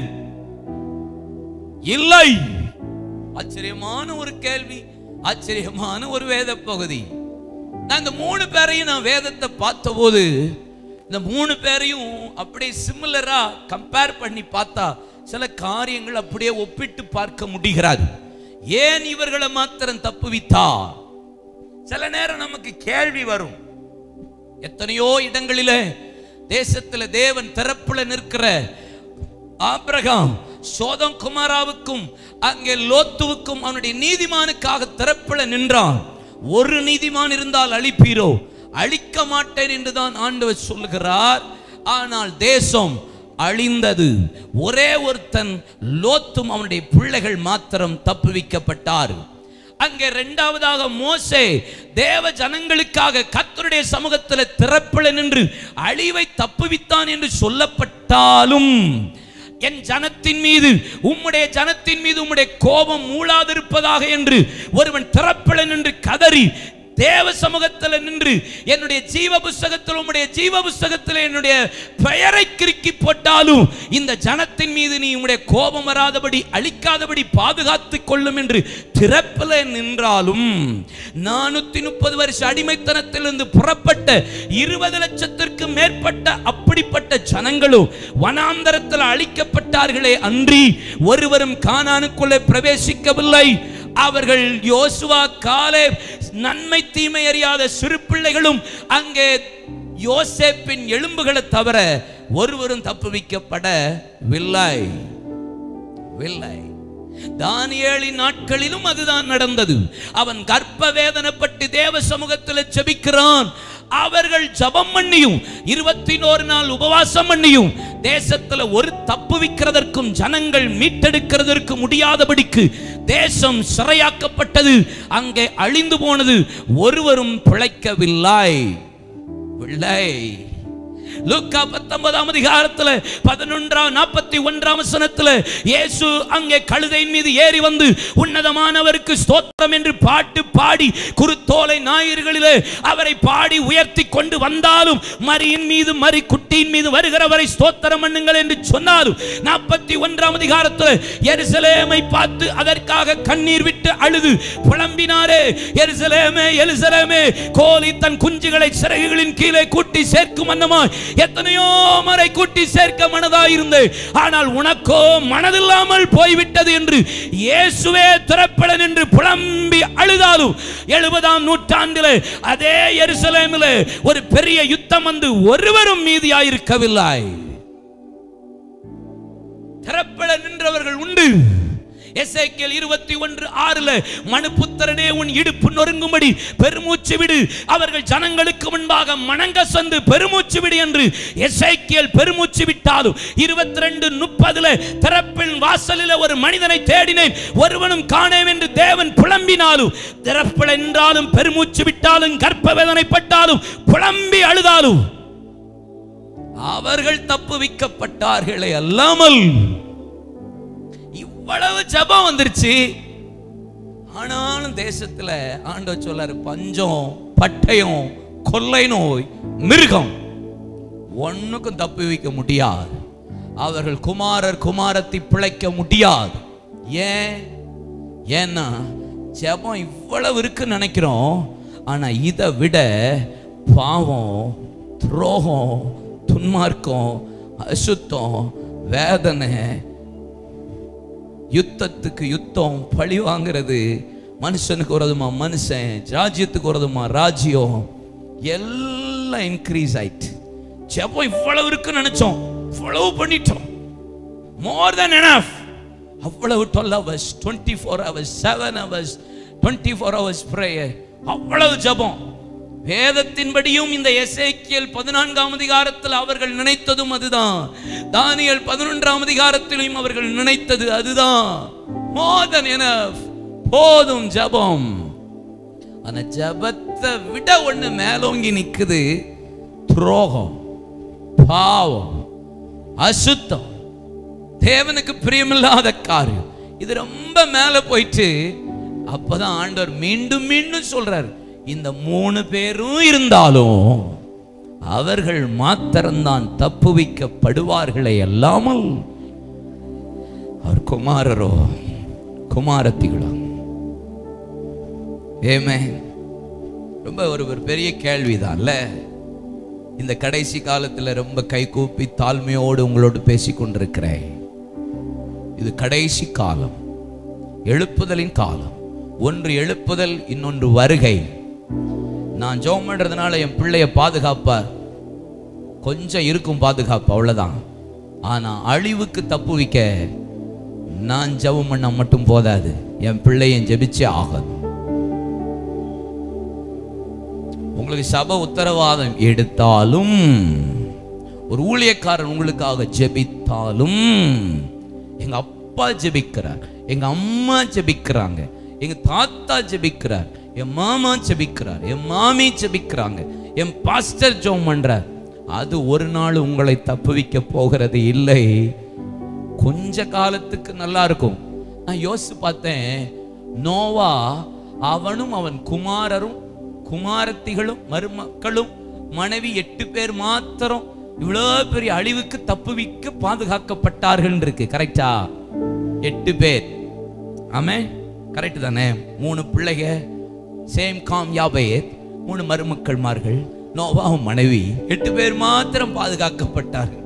இல்லை ஆச்சரியமான ஒரு கேள்வி ஆச்சரியமான ஒரு வேத பகுதி நான் இந்த மூணு பேரையும் நான் வேதத்தை பார்த்தபோது இந்த மூணு பேரையும் அப்படியே சிமிலரா கம்பேர் பண்ணி பார்த்தா சில காரியங்கள் அப்படியே ஒப்பிட்டு பார்க்க முடிகிறது ஏன் இவர்களை மாத்திரம் தப்புவித்தார் சில நேரம் நமக்கு கேள்வி வரும் எத்தனையோ இடங்களிலே தேசத்துல தேவன் திறப்புல நிற்கிற ஆபிரகாம் சோதம் குமாராவுக்கும் அங்கே லோத்துவுக்கும் அவனுடைய நீதிமானுக்காக திறப்புல நின்றான் ஒரு நீதிமான் இருந்தால் அழிப்பீரோ அழிக்க மாட்டேன் என்றுதான் ஆண்டவர் சொல்லுகிறார் ஆனால் தேசம் அழிந்தது ஒரே ஒருத்தன் லோத்தும் அவனுடைய பிள்ளைகள் மாத்திரம் தப்புவிக்கப்பட்டார் அங்கே இரண்டாவதாக மோசே தேவ ஜனங்களுக்காக கர்த்தருடைய சமூகத்தில் திறப்பில நின்று அழிவை தப்புவித்தான் என்று சொல்லப்பட்டாலும் என் ஜனத்தின் மீது உம்முடைய ஜனத்தின் மீது உம்முடைய கோபம் மூளாதிருப்பதாக என்று ஒருவன் திறப்பில நின்று கதறி தேவ சமூகத்தில் நின்று என்னுடைய ஜீவ புஸ்தகத்தில் உம்முடைய ஜீவ புஸ்தகத்தில் என்னுடைய பெயரை கிறுக்கி போட்டாலும் இந்த ஜனத்தின் மீது நீ உம்முடைய கோபம் வராதபடி அழிக்காதபடி பாதுகாத்துக் கொள்ளும் என்று திறப்பில் நின்றாலும் நானூத்தி முப்பது வருஷ அடிமைத்தனத்திலிருந்து புறப்பட்ட இருபது லட்சத்திற்கு மேற்பட்ட அப்படிப்பட்ட ஜனங்களும் வனாந்தரத்தில் அழிக்கப்பட்டார்களே அன்றி ஒருவரும் கானானுக்குள்ளே பிரவேசிக்கவில்லை அவர்கள் யோசுவா காலே நன்மை தீமை அறியாத சிறு பிள்ளைகளும் அங்கே யோசேப்பின் எலும்புகளை தவிர ஒருவரும் தப்புவிக்கப்படவில்லை வில்லை தானியேலின் நாட்களிலும் அதுதான் நடந்தது அவன் கர்ப்ப வேதனைப்பட்டு தேவ சமூகத்தில் ஜெபிக்கிறான் அவர்கள் ஜபம் பண்ணியும் இருபத்தி நோரு நாள் உபவாசம் பண்ணியும் தேசத்துல ஒரு தப்புவிக்கிறதற்கும் ஜனங்கள் மீட்டெடுக்கிறதற்கு முடியாதபடிக்கு தேசம் சிறையாக்கப்பட்டது அங்கே அழிந்து போனது ஒருவரும் பிழைக்கவில்லை வில்லை லூக்கா பத்தொன்பதாம் அதிகாரத்துல பதினொன்றாம் நாற்பத்தி ஒன்றாம் வசனத்துல இயேசு அங்கே கழுதையின் மீது ஏறி வந்து உன்னதமானவருக்கு ஸ்தோத்திரம் என்று பாட்டு பாடி குருத்தோலை ஞாயிறுகளிலே அவரை பாடி உயர்த்தி கொண்டு வந்தாலும் மரியின் மீது மரி குட்டியின் மீது வருகிறவரை ஸ்தோத்திரம் பண்ணுங்கள் என்று சொன்னாலும் நாற்பத்தி ஒன்றாம் அதிகாரத்தில் எருசலேமை பார்த்து அதற்காக கண்ணீர் விட்டு அழுது புலம்பினாரே எருசலேமே எருசலேமே கோலி தன் குஞ்சுகளை சிறகுகளின் கீழே கூட்டி சேர்க்கும் அன்னமாய் எத்தனையோ முறை கூட்டி சேர்க்க மனதாயிருந்து ஆனால் உனக்கோ மனதில்லாமல் போய்விட்டது என்று இயேசுவே திறப்படன் என்று புலம்பி அழுதாலும் எழுபதாம் நூற்றாண்டிலே அதே எருசலேமிலே ஒரு பெரிய யுத்தம் வந்து ஒருவரும் மீதியாயிருக்கவில்லை திறப்பட நின்றவர்கள் உண்டு எசேக்கியேல் இருபத்தி ஒன்று ஆறுல மனுபுத்திரனே உன் இடுப்பு நொறுங்கும்படி பெருமூச்சு விடு அவர்கள் ஜனங்களுக்கு முன்பாக மணங்க சந்து பெருமூச்சு விடு என்று எசேக்கியேல் பெருமூச்சு விட்டாலும் இருபத்தி ரெண்டு முப்பதுல திறப்பின் வாசலில் ஒரு மனிதனை தேடினேன் ஒருவனும் காணேன் என்று தேவன் புலம்பினாலும் திறப்பில் என்றாலும் பெருமூச்சு விட்டாலும் கற்ப வேதனைப்பட்டாலும் புலம்பி அழுதாலும் அவர்கள் தப்புவிக்கப்பட்டார்களே அல்லாமல் இவ்வளவு ஜபம் வந்துருச்சு ஆனாலும் தேசத்துல ஆண்டவர் சொல்லாரு பஞ்சம் பட்டயம் கொள்ளை நோய் மிருகம் ஒண்ணுக்கும் தப்பி வைக்க முடியாது அவர்கள் குமாரர் குமாரத்தை பிழைக்க முடியாது ஏன் ஏன்னா ஜெபம் இவ்வளவு இருக்குன்னு நினைக்கிறோம் ஆனா இதை விட பாவம் துரோகம் துன்மார்க்கம் அசுத்தம் வேதனை யுத்தத்துக்கு யுத்தம் பழி வாங்குறது மனுஷனுக்கு வரதுமா மனுஷன் ராஜ்யத்துக்கு வரதுமா ராஜ்யம் எல்லாம் இன்க்ரீஸ் ஆயிட்டு ஜெபம் இவ்வளவு இருக்குன்னு நினைச்சோம் இவ்வளவு பண்ணிட்டோம் மோர் தென் எனஃப் அவ்வளவு twelve hours twenty four hours seven hours twenty four hours prayer அவ்வளவு ஜெபம் வேதத்தின்படியும் இந்த எசேக்கியல் பதினான்காம் அதிகாரத்தில் அவர்கள் நினைத்ததும் அதுதான் தானியல் பதினொன்றாம் அதிகாரத்திலும் அவர்கள் நினைத்தது அதுதான் மோர் தென் எனஃப் போதும் ஜெபம் ஆனா ஜெபத்தை விட ஒண்ணு மேலோங்கி நிக்குது துரோகம் பாவம் அசுத்தம் தேவனுக்கு பிரியமில்லாத காரியம் இது ரொம்ப மேல போயிட்டு அப்பதான் ஆண்டவர் மீண்டும் மீண்டும் சொல்றார் இந்த மூணு பேரும் இருந்தாலும் அவர்கள் மாத்திரம்தான் தப்புவிக்கப்படுவார்களே அல்லாமல் அவர் குமாரரோ குமாரத்திகளோ ஏமே ரொம்ப ஒரு ஒரு பெரிய கேள்விதான்ல இந்த கடைசி காலத்துல ரொம்ப கைகூப்பி தாழ்மையோடு உங்களோடு பேசிக் கொண்டிருக்கிறேன் இது கடைசி காலம் எழுப்புதலின் காலம் ஒன்று எழுப்புதல் இன்னொன்று வருகை நான் ஜெபம் பண்றதுனால என் பிள்ளைய பாதுகாப்பார் கொஞ்சம் இருக்கும் பாதுகாப்பு அவ்வளவுதான் ஆனா அழிவுக்கு தப்பு வைக்க நான் ஜெபம் பண்ண மட்டும் போதாது என் பிள்ளையும் ஜெபிச்சே ஆகணும் உங்களுக்கு சபை உத்தரவாதம் எடுத்தாலும் ஒரு ஊழியக்காரன் உங்களுக்காக ஜெபித்தாலும் எங்க அப்பா ஜெபிக்கிறார் எங்க அம்மா ஜெபிக்கிறாங்க எங்க தாத்தா ஜெபிக்கிறார் என் மாமா ஜெபிக்கிறார் என் மாமி ஜெபிக்கிறாங்க என் பாஸ்டர் ஜெபம் பண்றார் அது ஒரு நாள் உங்களை தப்புவிக்க போகிறது இல்லை கொஞ்ச காலத்துக்கு நல்லா இருக்கும் நான் யோசிச்சு பார்த்தேன் நோவா அவனும் அவன் குமாரரும் குமாரத்திகளும் மருமக்களும் மனைவி எட்டு பேர் மாத்திரம் இவ்வளோ பெரிய அழிவுக்கு தப்புவிக்க பாதுகாக்கப்பட்டார்கள் இருக்கு கரெக்டா எட்டு பேர் ஆமே கரெக்ட் தானே மூணு பிள்ளைக சேம் காம் யாபேத் மூணு மருமக்கள்மார்கள் நோவாவும் மனைவி எட்டு பேர் மாத்திரம் பாதுகாக்கப்பட்டார்கள்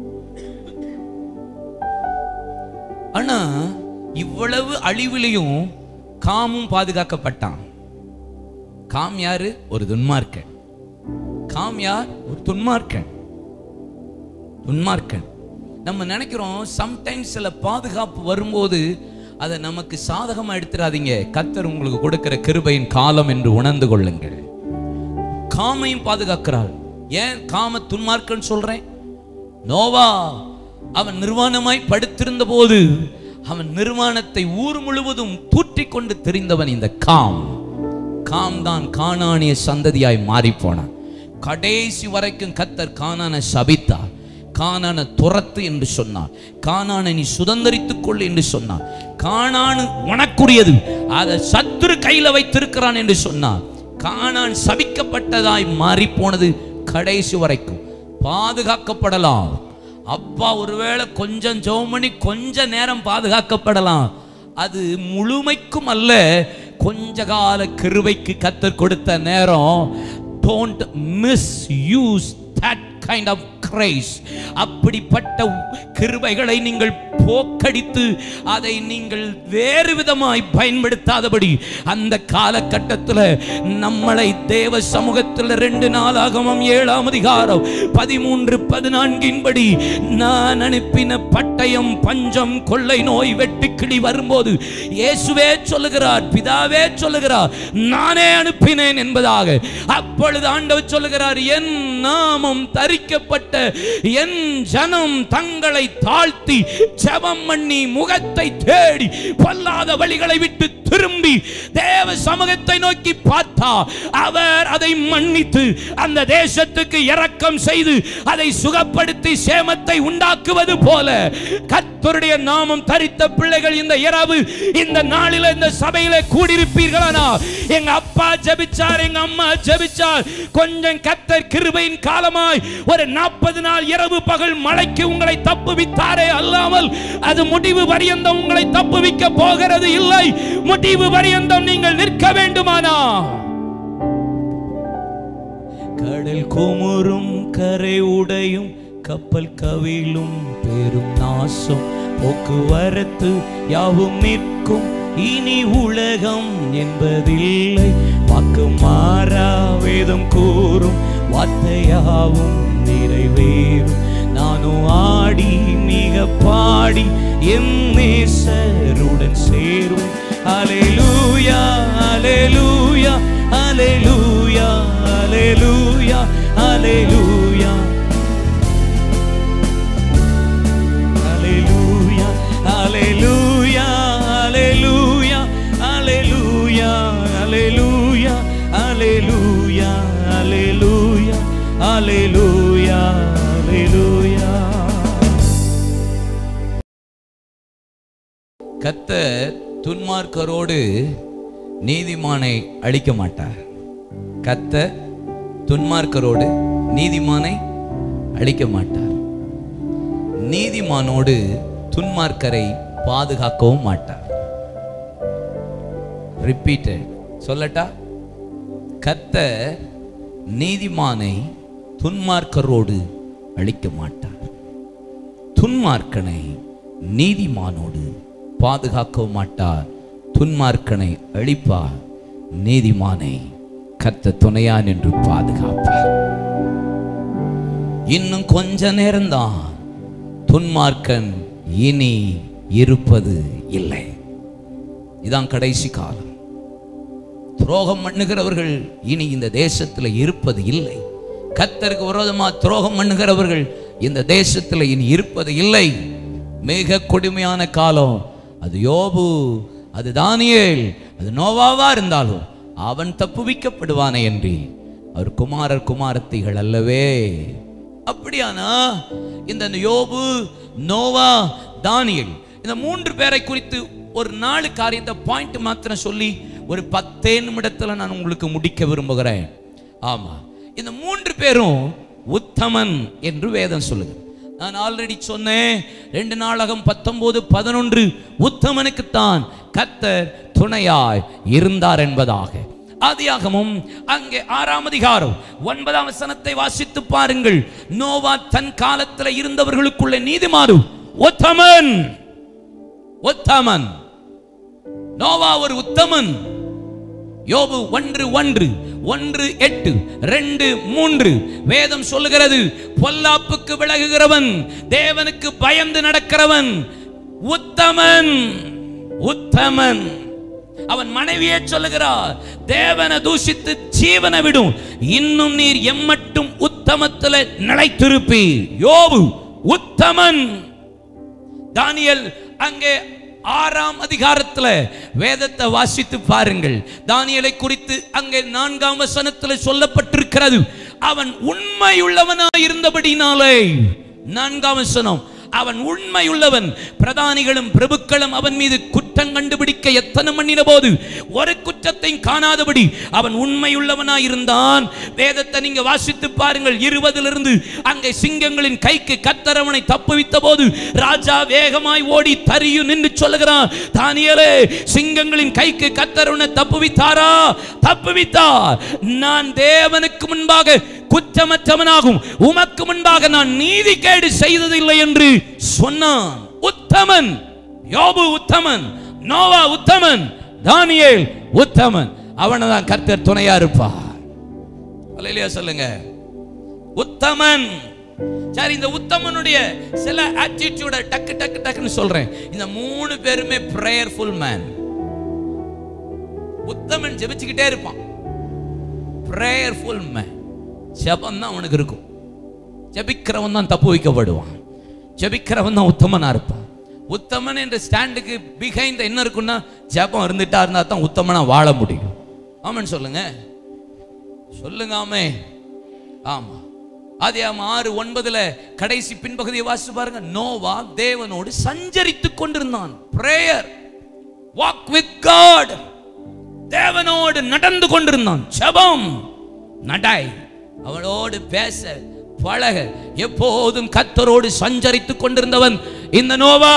ஆனா இவ்வளவு அழிவிலையும் காமும் பாதுகாக்கப்பட்டான் காம் யாரு ஒரு துன்மார்க்கன் காம் யார் ஒரு துன்மார்க்கன் துன்மார்க்கன் நம்ம நினைக்கிறோம் சம்டைம்ஸ் சில பாதுகாப்பு வரும்போது அதை நமக்கு சாதகமா எடுத்துடாதீங்க கத்தர் உங்களுக்கு கொடுக்கிற கிருபையின் காலம் என்று உணர்ந்து கொள்ளுங்கள் காமையும் பாதுகாக்கிறாள் ஏன் காம துன்மார்க்கன் சொல்றேன் நோவா அவன் நிர்வாணமாய் படுத்திருந்த போது அவன் நிர்வாணத்தை ஊர் முழுவதும் தூற்றிக் கொண்டு தெரிந்தவன் இந்த காம் காம் தான் காணானிய சந்ததியாய் மாறி போனான் கடைசி வரைக்கும் கத்தர் கானான சபித்தார் கானான துரத்து என்று சொன்னார் கானானை நீ சுதந்தரித்துக் கொள் என்று சொன்னார் கானானு உனக்குரியது அதை சத்துரு கையில வைத்திருக்கிறான் என்று சொன்னார் கானான் சபிக்கப்பட்டதாய் மாறி போனது கடைசி வரைக்கும் பாதுகாக்கப்படலாம் அப்பா ஒருவேளை கொஞ்சம் ஜெபம் பண்ணி கொஞ்ச நேரம் பாதுகாக்கப்படலாம் அது முழுமைக்கும் அல்ல கொஞ்ச கால கிருபைக்கு கத்தர் கொடுத்த நேரம் don't misuse that kind of grace அப்படிப்பட்ட கிருபைகளை நீங்கள் போக்கடித்து அதை நீங்கள் வேறு விதமாய் பயன்படுத்தாதபடி அந்த காலகட்டத்தில் நம்மளை தேவ சமூகத்தில் ரெண்டு நாளாகமம் ஏழாம் அதிகாரம் பதிமூன்று பதினான்கின்படி நான் அனுப்பின பட்டயம் பஞ்சம் கொள்ளை நோய் வெட்டுக்கிளி வரும்போது இயேசுவே சொல்லுகிறார் பிதாவே சொல்லுகிறார் நானே அனுப்பினேன் என்பதாக அப்பொழுது ஆண்டவர் சொல்லுகிறார் என் நாமம் தரிக்கப்பட்ட என் ஜனம் தங்களை தாழ்த்தி ஜெபம் பண்ணி முகத்தை தேடி பொல்லாத வழிகளை விட்டு திரும்பி தேவ சமூகத்தை நோக்கி பார்த்தா அவர் அதை மன்னித்து அந்த தேசத்துக்கு இரக்கம் செய்து அதை சுகப்படுத்தி சேமத்தை உண்டாக்குவது போல கர்த்தருடைய நாமம் தரித்த பிள்ளைகள் இந்த இரவு இந்த நாளில இந்த சபையில கூடியிருப்பீர்களானா எங்க அப்பா ஜெபிச்சார் எங்க அம்மா ஜெபிச்சார் கொஞ்சம் கத்தர் கிருபையின் காலமாய் ஒரு நாற்பது நாள் இரவு பகல் மழைக்கு உங்களை தப்புவித்தாரே அல்லாமல் அது முடிவு பரியந்தம் உங்களை தப்புவிக்க போகிறது இல்லை முடிவு பரியந்தம் நீங்கள் நிற்க வேண்டுமானா கடல் குமுறும் கரை உடையும் கப்பல் கவிழும் பெரும் நாசம் போக்குவரத்து யாவும் நிற்கும் இனி உலகம் என்பதில்லை வாக்கு மாறா வேதம் கூறும் வார்த்தையாவும் நிறைவேறும் நானும் ஆடி மிக பாடி என் நேசருடன் சேரும் அலேலூயா அலேலூயா அலேலூயா அலேலூயா அலேலூயா Aleluya, aleluya, aleluya, aleluya, aleluya, aleluya, aleluya, aleluya, aleluya. கத்தர் துன்மார்க்கரோடு நீதிமானை அழிக்க மாட்டார் கத்தர் துன்மார்க்கரோடு நீதிமானை அழிக்க மாட்டார் நீதிமானோடு துன்மார்க்கரை பாதுகாக்கவும் மாட்டார் ரிப்பீட்டட் சொல்லட்டா கத்த நீதிமானை துன்மார்க்கரோடு அழிக்க மாட்டார் துன்மார்க்கனை நீதிமானோடு பாதுகாக்கவும் மாட்டார் துன்மார்க்கனை அழிப்பார் நீதிமானை கத்த துணையான் என்று பாதுகாப்பார் இன்னும் கொஞ்ச நேரம்தான் துன்மார்க்கன் இனி இருப்பது இல்லை இதான் கடைசி காலம் துரோகம் பண்ணுகிறவர்கள் இனி இந்த தேசத்தில் இருப்பது இல்லை கத்தருக்கு விரோதமா துரோகம் பண்ணுகிறவர்கள் இந்த தேசத்தில் இனி இருப்பது இல்லை மிக கொடுமையான காலம் அது யோபு அது தானியேல் அது நோவாவா இருந்தாலும் அவன் தப்புவிக்கப்படுவானே என்று அவர் குமாரர் குமாரத்திகள் அல்லவே அப்படியானா இந்த யோபு நோவா தானியல் இந்த மூன்று பேரை குறித்து ஒரு நாலு காரியத்தை பாயிண்ட் மாத்திரம் சொல்லி ஒரு பத்தே நிமிடத்துல நான் உங்களுக்கு முடிக்க விரும்புகிறேன் ஆமா இந்த மூன்று பேரும் உத்தமன் என்று வேதம் சொல்லுது நான் ஆல்ரெடி சொன்னேன் ரெண்டு நாளகம் பத்தொன்பது பதினொன்று உத்தமனுக்குத்தான் கத்தர் துணையாய் இருந்தார் என்பதாக ஆதியாகமும் அங்கே ஆறாம் அதிகாரம் ஒன்பதாம் வசனத்தை வாசித்து பாருங்கள் நோவா தன் காலத்தில் இருந்தவர்களுக்குள்ள நீதிமாறு உத்தமன் உத்தமன் நோவா ஒரு உத்தமன் யோபு ஒன்று ஒன்று ஒன்று எட்டு ரெண்டு மூன்று வேதம் சொல்லுகிறது பொல்லாப்புக்கு விலகுகிறவன் தேவனுக்கு பயந்து நடக்கிறவன் உத்தமன் உத்தமன் அவன் மனைவியே சொல்லுகிறார் தேவனை தூஷித்து ஜீவனை விடும் இன்னும் நீர் எம்மட்டும் உத்தமத்தில் நிலைத்திருப்பீர் யோபு உத்தமன் தானியல் அங்கே ஆறாம் அதிகாரத்துல வேதத்தை வாசித்து பாருங்கள் தானியலை குறித்து அங்கே நான்காம் வசனத்தில் சொல்லப்பட்டிருக்கிறது அவன் உண்மையுள்ளவனாய் இருந்தபடினாலே நான்காம் வசனம் அவன் உண்மையுள்ளவன் பிரதானிகளும் பிரபுக்களும் அவன் மீது குற்றம் கண்டுபிடிக்க எத்தனை பண்ணின போது ஒரு குற்றத்தையும் காணாதபடி அவன் உண்மையுள்ளவனாய் இருந்தான் வேதத்தை நீங்க வாசித்து பாருங்கள் இருபதிலிருந்து அங்கே சிங்கங்களின் கைக்கு கத்தரவனை தப்புவித்த போது ராஜா வேகமாய் ஓடி தரியு நின்று சொல்லுகிறான் தானியலே சிங்கங்களின் கைக்கு கத்தரவனை தப்புவித்தாரா தப்புவித்தார் நான் தேவனுக்கு முன்பாக குற்றமற்றவனாகும் உமக்கு முன்பாக நான் நீதி கேடு செய்ததில்லை என்று சொன்னான் உத்தமன் யோபு உத்தமன் நோவா உத்தமன் தானியேல் உத்தமன் அவனை தான் கர்த்தர் துணையா இருப்பார் அல்லேலூயா சொல்லுங்க உத்தமன் சரி இந்த உத்தமனுடைய சில ஆட்டிடியூட டக்கு டக்கு டக்குன்னு சொல்றேன் இந்த மூணு பேருமே பிரேயர்ஃபுல் மேன் உத்தமன் ஜெபிச்சுக்கிட்டே இருப்பான் பிரேயர்ஃபுல் மேன் ஜெபம் தான் அவனுக்கு இருக்கும் ஜெபிக்கிறவன் தான் தப்பு வைக்கப்படுவான் ஜெபிக்கிறவன் தான் உத்தமனா இருப்பான் உத்தமன் என்ற ஸ்டாண்டுக்கு பிஹைண்ட் என்ன இருக்குன்னா ஜெபம் இருந்துட்டா இருந்தா தான் உத்தமனா வாழ முடியும் ஆமான்னு சொல்லுங்க சொல்லுங்க ஆமே ஆமா ஆதியாம ஆறு ஒன்பதுல கடைசி பின்பகுதியை வாசிச்சு பாருங்க நோவா தேவனோடு சஞ்சரித்துக் கொண்டிருந்தான் பிரேயர் வாக் வித் காட் தேவனோடு நடந்து கொண்டிருந்தான் ஜெபம் நடாய் அவளோடு பேச பழக எப்போதும் கத்தரோடு சஞ்சரித்துக் கொண்டிருந்தவன் இந்த நோவா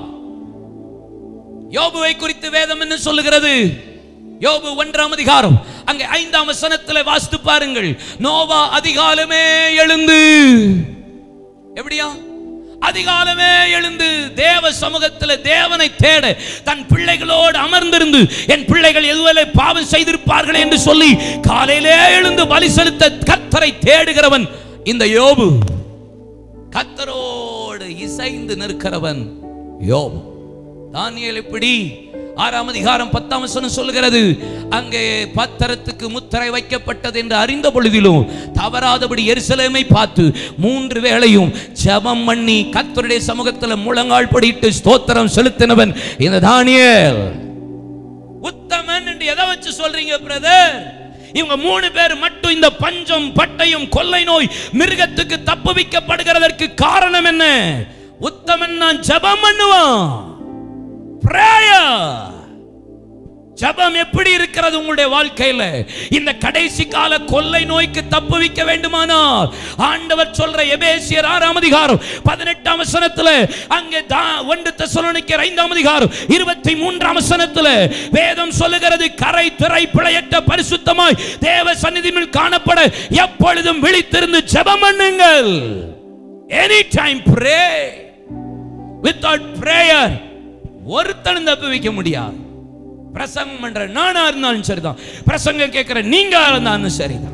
யோபுவை குறித்து வேதம் என்ன சொல்லுகிறது யோபு ஒன்றாம் அதிகாரம் அங்கே ஐந்தாம் வசனத்தில் வாசித்து பாருங்கள் நோவா அதிகாலமே எழுந்து எப்படியா அதிகாலமே எழுந்து தேவ சமூகத்தில் தேவனை தேட தன் பிள்ளைகளோடு அமர்ந்திருந்து என் பிள்ளைகள் எதுவரை பாவம் செய்திருப்பார்கள் என்று சொல்லி காலையிலே எழுந்து பலி செலுத்த கத்தரை தேடுகிறவன் இந்த யோபு கத்தரோடு இசைந்து நிற்கிறவன் யோபு தானியேல் இப்படி ஆறாம் அதிகாரம் பத்தாம் வசனம் சொல்லுகிறது அங்கே பத்தரத்துக்கு முத்திரை வைக்கப்பட்டது என்று அறிந்த பொழுதிலும் தவறாதபடி எருசலேமை பார்த்து மூன்று வேளையும் ஜெபம் பண்ணி கத்தருடைய சமூகத்தில் முழங்கால் படிட்டு ஸ்தோத்திரம் செலுத்தினவன் இந்த தானியேல் உத்தமன் என்று எதை வச்சு சொல்றீங்க பிரதர் இவங்க மூணு பேர் மட்டும் இந்த பஞ்சம் பட்டயம் கொள்ளை நோய் மிருகத்துக்கு தப்புவிக்கப்படுகிறதற்கு காரணம் என்ன உத்தமன் நான் ஜெபம் பண்ணுவான் prayer ஜெபம் எப்படி இருக்கிறது உங்களுடைய வாழ்க்கையில இந்த கடைசி கால கொள்ளை நோய்க்கு தப்புவிக்க வேண்டுமானால் ஆண்டவர் சொல்ற எபேசியர் ஆறாம் அதிகாரம் பதினெட்டாம் வசனத்துல அங்கே தா- ஒன்று தெசலோனிக்கர் ஐந்தாம் அதிகாரம் இருபத்தி மூன்றாம் வசனத்துல வேதம் சொல்லுகிறது கரை திரை பிழையற்ற பரிசுத்தமாய் தேவ சந்நிதியில் காணப்பட எப்பொழுதும் விழித்திருந்து ஜெபம் பண்ணுங்கள் any time pray without prayer ஒருத்தனும் தப்பு வைக்க முடியாது பிரசங்கம் பண்ற நானா இருந்தாலும் சரிதான் பிரசங்கம் கேட்கிற நீங்க இருந்தாலும் சரிதான்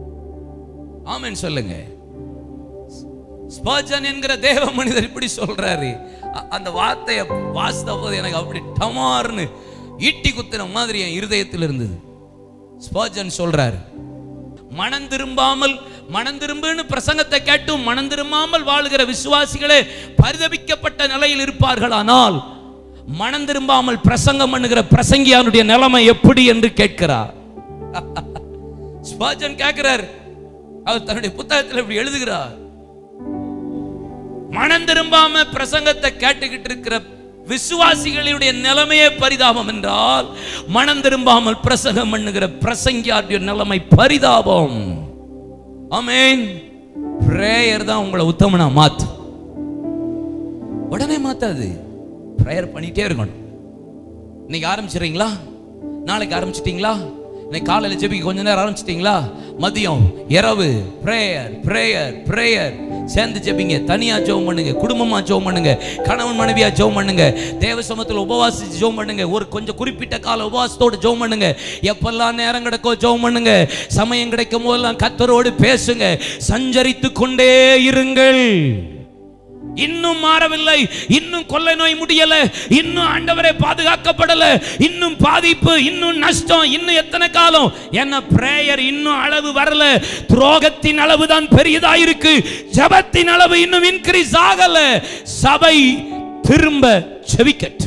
ஆமென் சொல்லுங்க ஸ்பர்ஜன் என்கிற தேவ மனிதர் இப்படி சொல்றாரு அ- அந்த வார்த்தையை வாசித்த போது எனக்கு அப்படி டமார்னு ஈட்டி குத்தின மாதிரி என் இருதயத்தில் இருந்தது ஸ்பர்ஜன் சொல்றாரு மனம் திரும்பாமல் மனம் திரும்புன்னு பிரசங்கத்தை கேட்டும் மனம் திரும்பாமல் வாழுகிற விசுவாசிகளே பரிதபிக்கப்பட்ட நிலையில் இருப்பார்களானால் மனம் திரும்பாமல் பிரசங்கம் பண்ணுகிற பிரசங்கியானுடைய நிலைமை எப்படி என்று கேட்கிறார் ஸ்பர்ஜன் கேட்கிறார் அவர் தன்னுடைய புத்தகத்தில் இப்படி எழுதுகிறார் மனம் திரும்பாம பிரசங்கத்தை கேட்டுக்கிட்டு இருக்கிற விசுவாசிகளுடைய நிலைமையே பரிதாபம் என்றால் மனம் திரும்பாமல் பிரசங்கம் பண்ணுகிற பிரசங்கியாருடைய நிலைமை பரிதாபம் ஆமென் பிரேயர் தான் உங்களை உத்தமனா மாத்து உடனே மாத்தாது ப்ரேயர் பண்ணிட்டே இருக்கணும் இன்னைக்கு ஆரம்பிச்சிடுறீங்களா நாளைக்கு ஆரம்பிச்சிட்டீங்களா இன்னைக்கு காலையில் ஜெபிக்க கொஞ்ச நேரம் ஆரம்பிச்சிட்டீங்களா மதியம் இரவு ப்ரேயர் ப்ரேயர் ப்ரேயர் சேர்ந்து ஜெபிங்க தனியா ஜெபம் பண்ணுங்க குடும்பமா ஜெபம் பண்ணுங்க கணவன் மனைவியா ஜெபம் பண்ணுங்க தேவ சமத்துல உபவாசிச்சு ஜெபம் பண்ணுங்க ஒரு கொஞ்சம் குறிப்பிட்ட கால உபவாசத்தோடு ஜெபம் பண்ணுங்க எப்பெல்லாம் நேரம் கிடைக்கோ ஜெபம் பண்ணுங்க சமயம் கிடைக்கும் போதெல்லாம் கத்தரோடு பேசுங்க சஞ்சரித்து கொண்டே இருங்கள் இன்னும் மாறவில்லை இன்னும் கொள்ளை நோய் முடியல இன்னும் ஆண்டவரை பாதுகாக்கப்படல இன்னும் பாதிப்பு இன்னும் நஷ்டம் இன்னும் எத்தனை காலம் என்ன பிரேயர் இன்னும் அளவு வரல துரோகத்தின் அளவு தான் பெரியதா இருக்கு ஜபத்தின் அளவு இன்னும் இன்க்ரீஸ் ஆகல சபை திரும்ப செவிக்கட்டு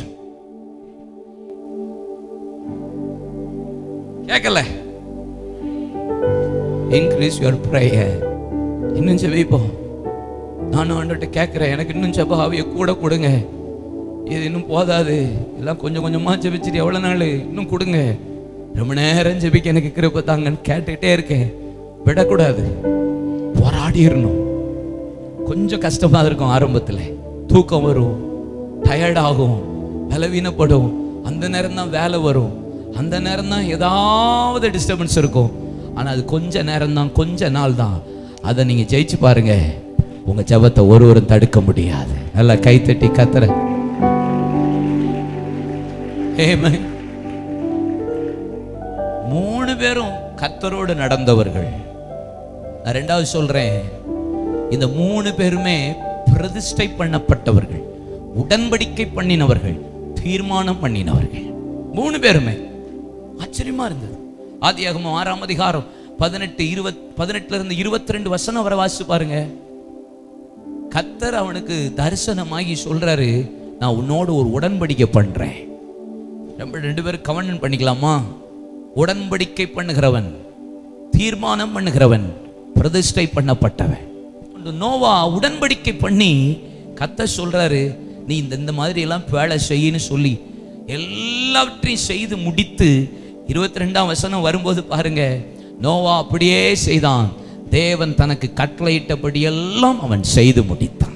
கேட்கல இன்க்ரீஸ் யுவர் ப்ரேயர் இன்னும் ஜெபிப்போம் நானும் ஆண்டவர்கிட்ட கேட்குறேன் எனக்கு இன்னும் ஜெப ஆவியை கூட கொடுங்க இது இன்னும் போதாது எல்லாம் கொஞ்சம் கொஞ்சமா ஜெபிச்சிட்டு எவ்வளோ நாள் இன்னும் கொடுங்க ரொம்ப நேரம் ஜெபிக்க எனக்கு கிருப்ப தாங்கன்னு கேட்டுக்கிட்டே இருக்கேன் விடக்கூடாது போராடிடணும் கொஞ்சம் கஷ்டமா இருக்கும் ஆரம்பத்தில் தூக்கம் வரும் டயர்ட் ஆகும் பலவீனப்படும் அந்த நேரம் தான் வேலை வரும் அந்த நேரம் தான் ஏதாவது டிஸ்டர்பன்ஸ் இருக்கும் ஆனால் அது கொஞ்ச நேரம் தான் கொஞ்ச நாள் தான் அதை நீங்க ஜெயிச்சு பாருங்க உங்க ஜெபத்தை ஒருவரும் தடுக்க முடியாது நல்லா கைத்தட்டி கத்துற ஏமே மூணு பேரும் கத்தரோடு நடந்தவர்கள் நான் ரெண்டாவது சொல்றேன் இந்த மூணு பேருமே பிரதிஷ்டை பண்ணப்பட்டவர்கள் உடன்படிக்கை பண்ணினவர்கள் தீர்மானம் பண்ணினவர்கள் மூணு பேருமே ஆச்சரியமா இருந்தது ஆதியாகமம் ஆறாம் அதிகாரம் பதினெட்டு இருபத் பதினெட்டுல இருந்து இருபத்தி ரெண்டு வசனம் வர வாசிச்சு பாருங்க கத்தர் அவனுக்கு தரிசனமாகி சொல்றாரு நான் உன்னோடு ஒரு உடன்படிக்கை பண்றேன் நம்ம ரெண்டு பேரும் கவனம் பண்ணிக்கலாமா உடன்படிக்கை பண்ணுகிறவன் தீர்மானம் பண்ணுகிறவன் பிரதிஷ்டை பண்ணப்பட்டவன் இந்த நோவா உடன்படிக்கை பண்ணி கத்த சொல்றாரு நீ இந்த இந்த மாதிரி எல்லாம் வேலை செய்யின்னு சொல்லி எல்லாவற்றையும் செய்து முடித்து இருபத்தி ரெண்டாம் வசனம் வரும்போது பாருங்க நோவா அப்படியே செய்தான் தேவன் தனக்கு கட்டளையிட்டபடி எல்லாம் அவன் செய்து முடித்தான்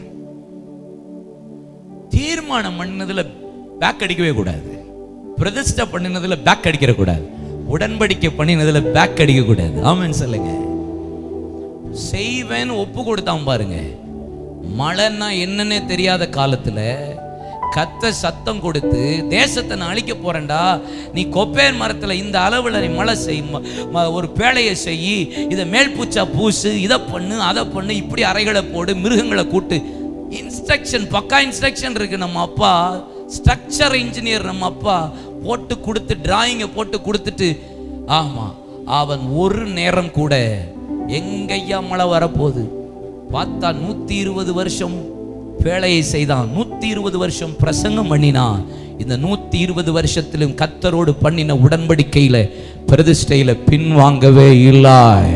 தீர்மானம் பண்ணதுல பேக் அடிக்கவே கூடாது பிரதிஷ்டை பண்ணினதுல பேக் அடிக்கிற கூடாது உடன்படிக்கை பண்ணினதுல பேக் அடிக்க கூடாது ஆமென் சொல்லுங்க செய்வேன்னு ஒப்பு கொடுத்தான் பாருங்க மழைன்னா என்னன்னே தெரியாத காலத்துல கத்த சத்தம் கொடுத்து தேசத்தை நான் அழிக்க போறேன்டா நீ கொப்பேர் மரத்துல இந்த அளவுல நீ மழை செய் ம- ம- ஒரு பேழையை செய் இதை மேல் பூச்சா பூசு இதை பண்ணு அதை பண்ணு இப்படி அறைகளை போடு மிருகங்களை கூட்டு இன்ஸ்ட்ரக்ஷன் பக்கா இன்ஸ்ட்ரக்ஷன் இருக்கு நம்ம அப்பா ஸ்ட்ரக்சர் இன்ஜினியர் நம்ம அப்பா போட்டு கொடுத்து டிராயிங்கை போட்டு கொடுத்துட்டு ஆமா அவன் ஒரு நேரம் கூட எங்கய்யா மழை வரப்போகுது பார்த்தா நூத்தி இருபது வருஷம் வேலையை செய்தான் நூத்தி இருபது வருஷம் பிரசங்கம் பண்ணினான் இந்த நூத்தி இருபது வருஷத்திலும் கத்தரோடு பண்ணின உடன்படிக்கையில பிரதிஷ்டையில பின்வாங்கவே இல்லை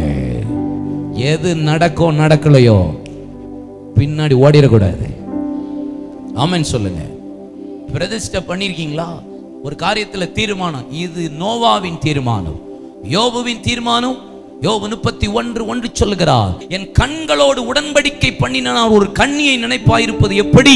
எது நடக்கும் நடக்கலையோ பின்னாடி ஓடிடக்கூடாது ஆமென் சொல்லுங்க பிரதிஷ்டை பண்ணிருக்கீங்களா ஒரு காரியத்துல தீர்மானம் இது நோவாவின் தீர்மானம் யோபுவின் தீர்மானம் யோபு முப்பத்தி ஒன்று ஒன்று சொல்லுகிறார் என் கண்களோடு உடன்படிக்கை பண்ணின நான் ஒரு கண்ணியை நினைப்பாயிருப்பது எப்படி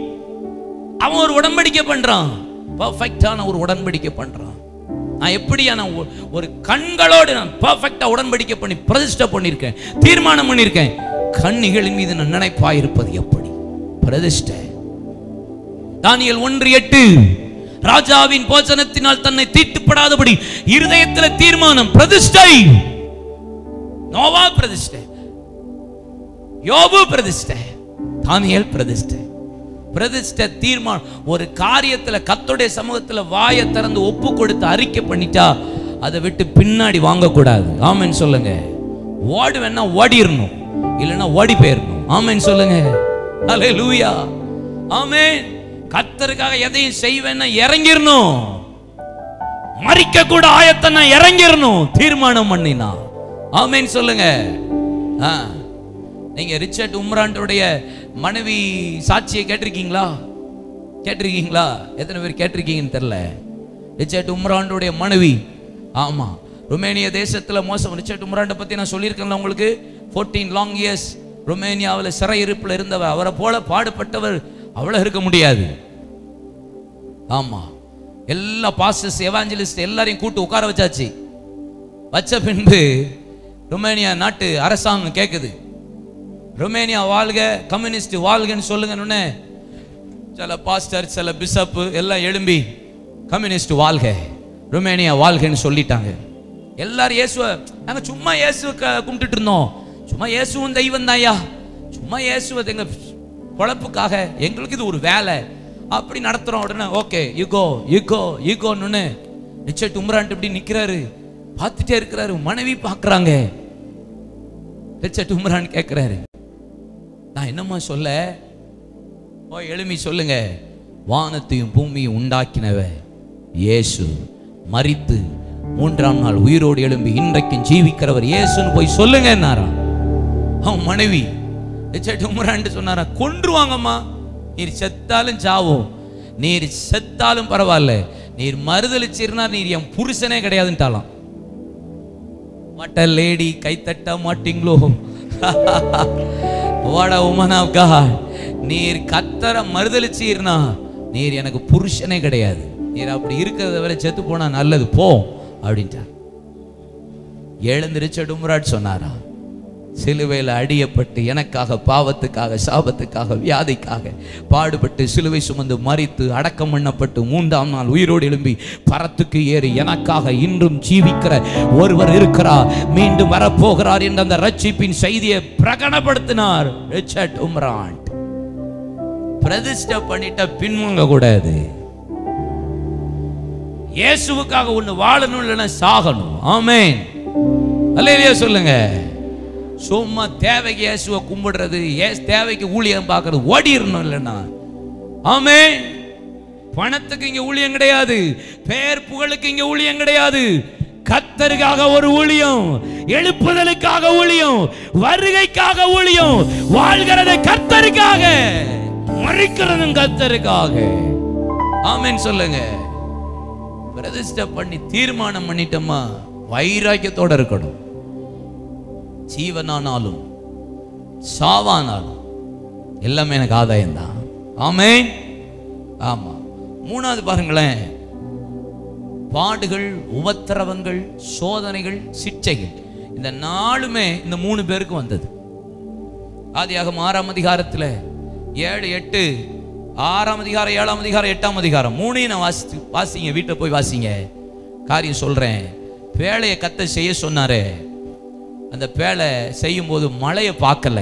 அவன் ஒரு உடன்படிக்கை பண்றான் பர்ஃபெக்டான ஒரு உடன்படிக்கை பண்றான் நான் எப்படியான ஒ- ஒரு கண்களோடு நான் பர்ஃபெக்டா உடன்படிக்கை பண்ணி பிரதிஷ்டை பண்ணியிருக்கேன் தீர்மானம் பண்ணியிருக்கேன் கண்ணிகளின் மீது நான் நினைப்பாயிருப்பது எப்படி பிரதிஷ்டை தானியல் ஒன்று எட்டு ராஜாவின் போஜனத்தினால் தன்னை தீட்டுப்படாதபடி இருதயத்தில் தீர்மானம் பிரதிஷ்டை நோவா பிரதிஷ்டை யோபு பிரதிஷ்டை தானியல் பிரதிஷ்டை பிரதிஷ்டை தீர்மானம் ஒரு காரியத்துல கத்தோடைய சமூகத்துல வாயை திறந்து ஒப்பு கொடுத்து அறிக்கை பண்ணிட்டா அதை விட்டு பின்னாடி வாங்கக்கூடாது ஆமென் சொல்லுங்க ஓடு வேணா ஓடிரணும் இல்லைன்னா ஓடி போயிடணும் ஆமென் சொல்லுங்க அலே லூயா ஆமென் கத்தருக்காக எதையும் செய்வேன்னா இறங்கிரணும் மறிக்க கூட ஆயத்தை நான் இறங்கிரணும் தீர்மானம் பண்ணினா ஆமென் சொல்லுங்க ஆ நீங்க ரிச்சர்ட் உம்ரான்டைய மனைவி சாட்சியை கேட்டிருக்கீங்களா கேட்டிருக்கீங்களா எத்தனை பேர் கேட்டிருக்கீங்கன்னு தெரியல ரிச்சர்ட் உம்ரான்டைய மனைவி ஆமா ருமேனிய தேசத்துல மோசம் ரிச்சர்ட் உம்ரான்ட பத்தி நான் சொல்லியிருக்கேன்ல உங்களுக்கு 14 லாங் இயர்ஸ் ருமேனியாவில் சிறை இருப்பில் இருந்தவர் அவரை போல பாடுபட்டவர் அவ்வளவு இருக்க முடியாது ஆமா எல்லா பாஸ்டர்ஸ் எவாஞ்சலிஸ்ட் எல்லாரையும் கூட்டு உட்கார வச்சாச்சு வச்ச பின்பு ருமேனியா நாட்டு அரசாங்கம் கேட்குது ருமேனியா வாழ்க கம்யூனிஸ்ட் வாழ்கன்னு சொல்லுங்கன்னு சில பாஸ்டர் சில பிஷப்பு எல்லாம் எழும்பி கம்யூனிஸ்ட் வாழ்க ருமேனியா வாழ்கன்னு சொல்லிட்டாங்க எல்லாரும் இயேசுவ நாங்க சும்மா இயேசுவை க- கும்பிட்டுட்டு இருந்தோம் சும்மா இயேசுவும் தெய்வம் தான்யா சும்மா இயேசுவை எங்க பொழப்புக்காக எங்களுக்கு இது ஒரு வேலை அப்படி நடத்துறோம் உடனே ஓகே யுகோ யுகோ யுகோன்னு ரிச்சர்ட் உம்ரான்ட்டு இப்படி நிக்கிறாரு பார்த்துட்டே இருக்கிறாரு மனைவி பார்க்கறாங்க ரிச்சர்ட் உம்ரான் கேட்கிறாரு நான் என்னம்மா சொல்ல ஓ எழுமி சொல்லுங்க வானத்தையும் பூமியும் உண்டாக்கினவ இயேசு மரித்து மூன்றாம் நாள் உயிரோடு எழும்பி இன்றைக்கும் ஜீவிக்கிறவர் இயேசுன்னு போய் சொல்லுங்க என்னாராம் அவன் மனைவி உமரான்ட்டு சொன்னாரா கொன்றுவாங்கம்மா நீர் செத்தாலும் சாவோம் நீர் செத்தாலும் பரவாயில்ல நீர் மறுதளிச்சிருந்தா நீர் என் புருஷனே கிடையாதுன்ட்டாலாம் மட்ட லேடி கைத்தட்ட மாட்டீங்களோ வாட உமன் ஆஃப் காட் நீர் கத்தர மறுதளிச்சீர்னா நீர் எனக்கு புருஷனே கிடையாது நீர் அப்படி இருக்கிறத வரை செத்து போனா நல்லது போ அப்படின்ட்டார் எழுந்திருச்சு டும்ராட் சொன்னாரா சிலுவையில் அடியப்பட்டு எனக்காக பாவத்துக்காக சாபத்துக்காக வியாதிக்காக பாடுபட்டு சிலுவை சுமந்து மறித்து அடக்கம் பண்ணப்பட்டு மூன்றாம் நாள் உயிரோடு எழும்பி பரத்துக்கு ஏறி எனக்காக இன்றும் ஜீவிக்கிற ஒருவர் இருக்கிறார் மீண்டும் வரப்போகிறார் என்ற அந்த ரட்சிப்பின் செய்தியை பிரகடனப்படுத்தினார் ரிச்சர்ட் உம்ரான் பிரதிஷ்டை பண்ணிட்ட பின்வாங்க கூடாது இயேசுவுக்காக ஒண்ணு வாழணும் இல்லைன்னா சாகணும் ஆமென் அல்லையா சொல்லுங்க சும்மா தேவைக்கு இயேசுவை கும்பிடுறது ஏஸ் தேவைக்கு ஊழியம் பார்க்கறது ஓடிடணும் இல்லைன்னா ஆமே பணத்துக்கு இங்க ஊழியம் கிடையாது பேர் புகழுக்கு இங்க ஊழியம் கிடையாது கத்தருக்காக ஒரு ஊழியம் எழுப்புதலுக்காக ஊழியம் வருகைக்காக ஊழியம் வாழ்கிறது கத்தருக்காக மறிக்கிறதும் கத்தருக்காக ஆமென் சொல்லுங்க பிரதிஷ்டை பண்ணி தீர்மானம் பண்ணிட்டோமா வைராக்கியத்தோட இருக்கணும் ஜீவனானாலும் சாவானாலும் எல்லாமே எனக்கு ஆதாயம் தான் ஆமே ஆமா மூணாவது பாருங்களேன் பாடுகள் உபத்திரவங்கள் சோதனைகள் சிக்ஷைகள் இந்த நாளுமே இந்த மூணு பேருக்கு வந்தது ஆதியாகமம் ஆறாம் அதிகாரத்துல ஏழு எட்டு ஆறாம் அதிகாரம் ஏழாம் அதிகாரம் எட்டாம் அதிகாரம் மூணையும் நான் வாசித்து வாசிங்க வீட்டில் போய் வாசிங்க காரியம் சொல்றேன் வேலையை கத்த செய்ய சொன்னாரே அந்த பேழை செய்யும்போது மழையை பார்க்கல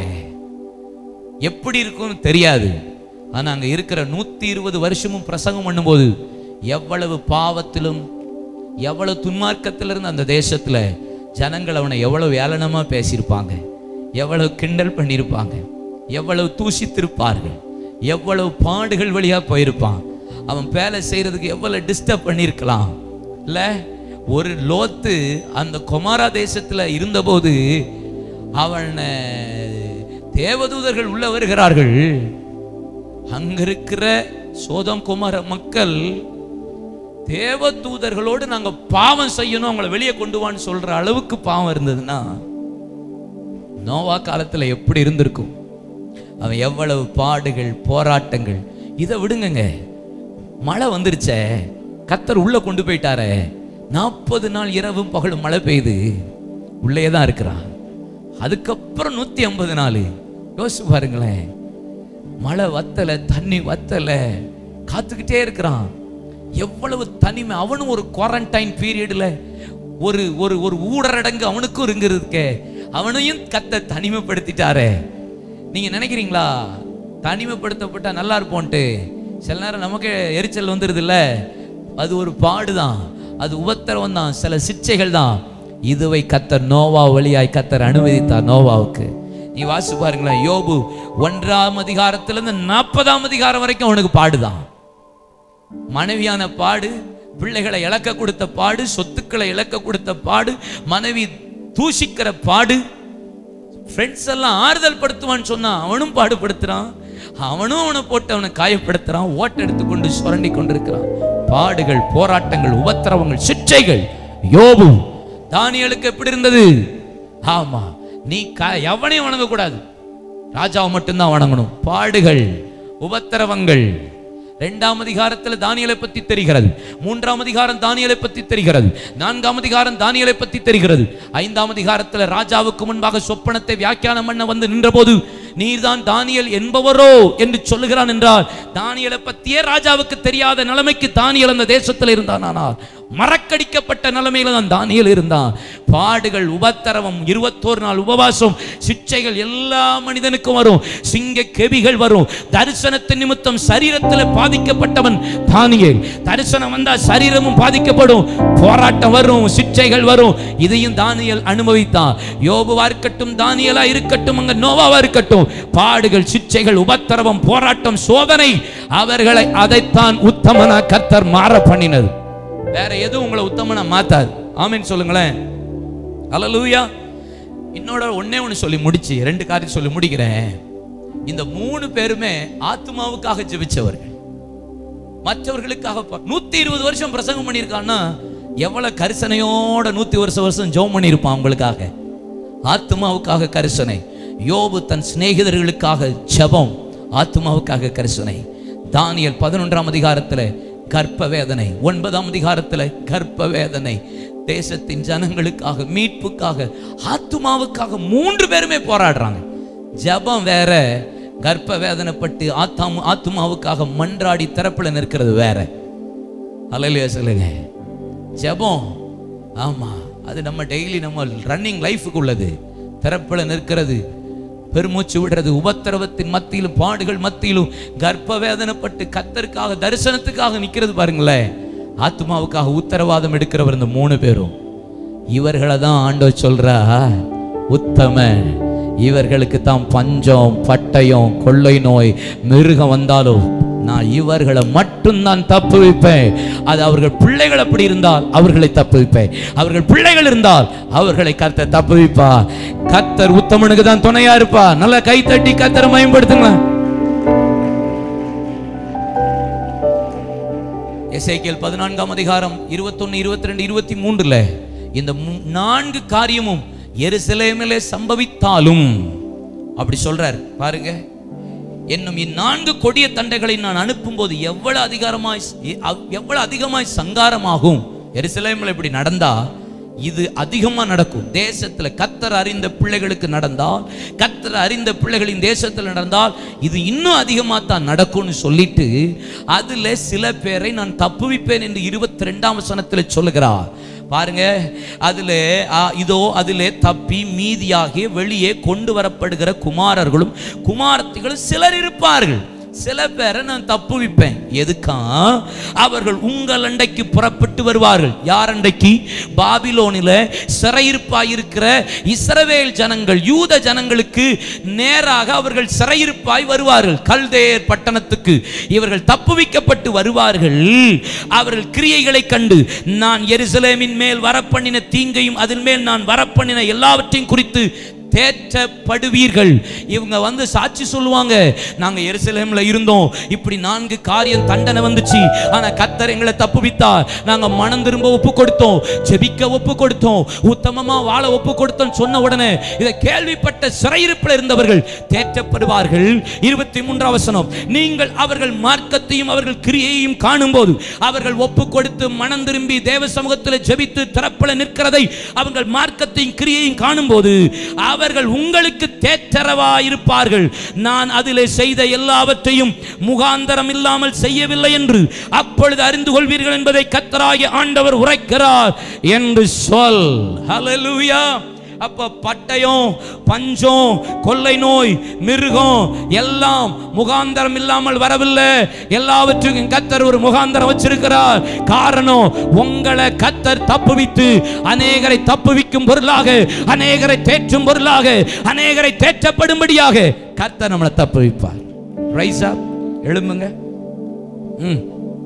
எப்படி இருக்கும்னு தெரியாது ஆனா அங்க இருக்கிற நூத்தி இருபது வருஷமும் பிரசங்கம் பண்ணும்போது எவ்வளவு பாவத்திலும் எவ்வளவு துன்மார்க்கத்திலிருந்து அந்த தேசத்துல ஜனங்கள் அவனை எவ்வளவு ஏளனமா பேசியிருப்பாங்க எவ்வளவு கிண்டல் பண்ணியிருப்பாங்க எவ்வளவு தூஷித்திருப்பார்கள் எவ்வளவு பாடுகள் வழியா போயிருப்பான் அவன் வேலை செய்யறதுக்கு எவ்வளவு டிஸ்டர்ப் பண்ணியிருக்கலாம் இல்ல ஒரு லோத்து அந்த குமாரா தேசத்துல இருந்தபோது அவனை தேவதூதர்கள் உள்ள வருகிறார்கள் அங்க இருக்கிற சோதம் குமார மக்கள் தேவதூதர்களோடு நாங்க பாவம் செய்யணும் அவங்கள வெளியே கொண்டு வான்னு சொல்ற அளவுக்கு பாவம் இருந்ததுன்னா நோவா காலத்துல எப்படி இருந்திருக்கும் அவன் எவ்வளவு பாடுகள் போராட்டங்கள் இதை விடுங்கங்க மழை வந்துருச்சே கத்தர் உள்ள கொண்டு போயிட்டாரே நாற்பது நாள் இரவும் பகலும் மழை பெய்யுது உள்ளே தான் இருக்கிறான் அதுக்கப்புறம் நூத்தி ஐம்பது நாள் யோசிச்சு பாருங்களேன் மழை வத்தல தண்ணி வத்தல காத்துக்கிட்டே இருக்கிறான் எவ்வளவு தனிமை அவனும் ஒரு குவாரண்டைன் பீரியட்ல ஒரு ஒரு ஒரு ஊடரடங்கு அவனுக்கும் இருங்கிறதுக்கே அவனையும் கத்த தனிமைப்படுத்திட்டாரே நீங்க நினைக்கிறீங்களா தனிமைப்படுத்தப்பட்டா நல்லா இருப்போன்ட்டு சில நேரம் நமக்கு எரிச்சல் வந்துருது இல்ல அது ஒரு பாடுதான் அது உபத்திரவம் தான் சில சிச்சைகள் தான் இதுவை கத்தர் நோவா வழியாய் கத்தர் அனுமதித்தார் நோவாவுக்கு நீ வாசி பாருங்களேன் யோபு ஒன்றாம் அதிகாரத்திலிருந்து நாற்பதாம் அதிகாரம் வரைக்கும் அவனுக்கு பாடுதான் மனைவியான பாடு பிள்ளைகளை இழக்க கொடுத்த பாடு சொத்துக்களை இழக்க கொடுத்த பாடு மனைவி தூஷிக்கிற பாடு ஃப்ரெண்ட்ஸ் எல்லாம் ஆறுதல் படுத்துவான்னு சொன்னா அவனும் பாடுபடுத்துறான் அவனும் அவனை போட்டு அவனை காயப்படுத்துறான் ஓட்ட எடுத்துக்கொண்டு சுரண்டி கொண்டிருக்கிறான் பாடுகள் போராட்டங்கள் உபத்திரவங்கள் சிற்றைகள் யோபு தானியலுக்கு எப்படி இருந்தது ஆமா நீ க எவனையும் வணங்கக்கூடாது ராஜாவை மட்டும்தான் வணங்கணும் பாடுகள் உபத்திரவங்கள் இரண்டாம் அதிகாரத்தில் தானியலை பத்தி தெரிகிறது மூன்றாம் அதிகாரம் தானியலை பத்தி தெரிகிறது நான்காம் அதிகாரம் தானியலை பத்தி தெரிகிறது ஐந்தாம் அதிகாரத்தில் ராஜாவுக்கு முன்பாக சொப்பனத்தை வியாக்கியானம் பண்ண வந்து நின்றபோது நீர்தான் தானியல் என்பவரோ என்று சொல்லுகிறான் என்றால் தானியலை பத்தியே ராஜாவுக்கு தெரியாத நிலைமைக்கு தானியல் அந்த தேசத்தில் இருந்தான் ஆனால் மறக்கடிக்கப்பட்ட நிலைமையில தான் தானியல் இருந்தான் பாடுகள் உபத்திரவம் இருபத்தோரு நாள் உபவாசம் சிச்சைகள் எல்லா மனிதனுக்கும் வரும் சிங்க கெபிகள் வரும் தரிசனத்தின் நிமித்தம் சரீரத்தில் பாதிக்கப்பட்டவன் தானியல் தரிசனம் வந்தா சரீரமும் பாதிக்கப்படும் போராட்டம் வரும் சிச்சைகள் வரும் இதையும் தானியல் அனுபவித்தான் யோபுவா இருக்கட்டும் தானியலா இருக்கட்டும் அங்க நோவாவா இருக்கட்டும் பாடுகள் சிச்சைகள் உபத்திரவம் போராட்டம் சோதனை அவர்களை அதைத்தான் உத்தமனா கர்த்தர் மாற பண்ணினது வேற எதுவும் உங்களை உத்தமனா மாத்தாது ஆமென் சொல்லுங்களேன் அல்லேலூயா இன்னோட ஒண்ணே ஒன்று சொல்லி முடிச்சு ரெண்டு காரியம் சொல்லி முடிக்கிறேன் இந்த மூணு பேருமே ஆத்மாவுக்காக ஜெபிச்சவர்கள் மற்றவர்களுக்காக ப- நூத்தி இருபது வருஷம் பிரசங்கம் பண்ணியிருக்கான்னா எவ்வளவு கரிசனையோட நூத்தி வருஷம் வருஷம் ஜெபம் பண்ணியிருப்பான் அவங்களுக்காக ஆத்மாவுக்காக கரிசனை யோபு தன் சிநேகிதர்களுக்காக ஜெபம் ஆத்மாவுக்காக கரிசனை தானியல் பதினொன்றாம் அதிகாரத்துல கர்ப்ப வேதனை ஒன்பதாம் அதிகாரத்துல கர்ப்ப வேதனை தேசத்தின் ஜனங்களுக்காக மீட்புக்காக ஆத்மாவுக்காக மூன்று பேருமே போராடுறாங்க ஜெபம் வேற கர்ப்ப வேதனைப்பட்டு ஆத்தாம் ஆத்மாவுக்காக மன்றாடி திறப்புல நிற்கிறது வேற அலையிலேயே சொல்லுங்க ஜெபம் ஆமா அது நம்ம டெய்லி நம்ம ரன்னிங் லைஃபுக்கு உள்ளது திறப்புல நிற்கிறது பெருமூச்சு விடுறது உபத்திரவத்தின் மத்தியிலும் பாடுகள் மத்தியிலும் கர்ப்ப வேதனைப்பட்டு கத்தருக்காக தரிசனத்துக்காக நிக்கிறது பாருங்களேன் ஆத்மாவுக்காக உத்தரவாதம் எடுக்கிறவர் இந்த மூணு பேரும் இவர்களை தான் ஆண்டவர் சொல்றா உத்தம இவர்களுக்கு தான் பஞ்சம் பட்டயம் கொள்ளை நோய் மிருகம் வந்தாலும் நான் இவர்களை மட்டும்தான் தப்பு வைப்பேன் அது அவர்கள் பிள்ளைகள் அப்படி இருந்தால் அவர்களை தப்பு வைப்பேன் அவர்கள் பிள்ளைகள் இருந்தால் அவர்களை கர்த்தர் தப்பு வைப்பா கர்த்தர் உத்தமனுக்கு தான் துணையா இருப்பா நல்லா கை தட்டி கர்த்தரை மயம்படுத்துங்க எசேக்கியேல் பதினான்காம் அதிகாரம் இருபத்தொன்னு இருபத்தி ரெண்டு இருபத்தி மூன்றுல இந்த மூ- நான்கு காரியமும் எருசலேமிலே சம்பவித்தாலும் அப்படி சொல்றார் பாருங்க என்னும் இந்நான்கு கொடிய தண்டைகளை நான் அனுப்பும்போது எவ்வளவு அதிகாரமாய் அவ்- எவ்வளவு அதிகமாய் சங்காரமாகும் எருசலேமில் இப்படி நடந்தா இது அதிகமா நடக்கும் தேசத்துல கத்தர் அறிந்த பிள்ளைகளுக்கு நடந்தால் கத்தர் அறிந்த பிள்ளைகளின் தேசத்துல நடந்தால் இது இன்னும் அதிகமா தான் நடக்கும்னு சொல்லிட்டு அதுல சில பேரை நான் தப்புவிப்பேன் என்று இருபத்தி ரெண்டாம் வசனத்துல சொல்லுகிறார் பாருங்க அதுல ஆ, இதோ அதிலே தப்பி மீதியாகி வெளியே கொண்டு வரப்படுகிற குமாரர்களும் குமாரத்திகளும் சிலர் இருப்பார்கள் சில பேரை நான் தப்புவிப்பேன் எதுக்கா அவர்கள் உங்கள் அண்டைக்கு புறப்பட்டு வருவார்கள் யார் அண்டைக்கு பாபிலோனில சிறையிருப்பாயிருக்கிற இஸ்ரவேல் ஜனங்கள் யூத ஜனங்களுக்கு நேராக அவர்கள் சிறையிருப்பாய் வருவார்கள் கல்தேர் பட்டணத்துக்கு இவர்கள் தப்புவிக்கப்பட்டு வருவார்கள் அவர்கள் கிரியைகளை கண்டு நான் எருசலேமின் மேல் வரப்பண்ணின தீங்கையும் அதன் மேல் நான் வரப்பண்ணின எல்லாவற்றையும் குறித்து தேற்றப்படுவீர்கள் இவங்க வந்து சாட்சி சொல்லுவாங்க நாங்க எருசலேம்ல இருந்தோம் இப்படி நான்கு காரியம் தண்டனை வந்துச்சு ஆனா கத்தர் எங்களை தப்புவித்தார் நாங்க மனம் திரும்ப ஒப்பு கொடுத்தோம் ஜெபிக்க ஒப்பு கொடுத்தோம் உத்தமமா வாழ ஒப்பு கொடுத்தோம் சொன்ன உடனே இதை கேள்விப்பட்ட சிறையிருப்பில் இருந்தவர்கள் தேற்றப்படுவார்கள் இருபத்தி மூன்றாம் வசனம் நீங்கள் அவர்கள் மார்க்கத்தையும் அவர்கள் கிரியையும் காணும்போது அவர்கள் ஒப்பு கொடுத்து மனம் திரும்பி தேவ சமூகத்தில் ஜெபித்து திறப்பல நிற்கிறதை அவர்கள் மார்க்கத்தையும் கிரியையும் காணும்போது அவர்கள் உங்களுக்கு தேற்றரவா இருப்பார்கள் நான் அதிலே செய்த எல்லாவற்றையும் முகாந்தரம் இல்லாமல் செய்யவில்லை என்று அப்பொழுது அறிந்து கொள்வீர்கள் என்பதை கத்தராகிய ஆண்டவர் உரைக்கிறார் என்று சொல் ஹalleluya அப்ப பட்டயம் பஞ்சம் கொள்ளை நோய் மிருகம் எல்லாம் முகாந்தரம் இல்லாமல் வரவில்லை எல்லாவற்றுக்கும் கத்தர் ஒரு முகாந்தரம் வச்சிருக்கிறார் காரணம் உங்களை கத்தர் தப்புவித்து அநேகரை தப்புவிக்கும் பொருளாக அநேகரை தேற்றும் பொருளாக அநேகரை தேற்றப்படும்படியாக கத்தர் நம்மளை தப்புவிப்பார் ரைஸா எழும்புங்க ம்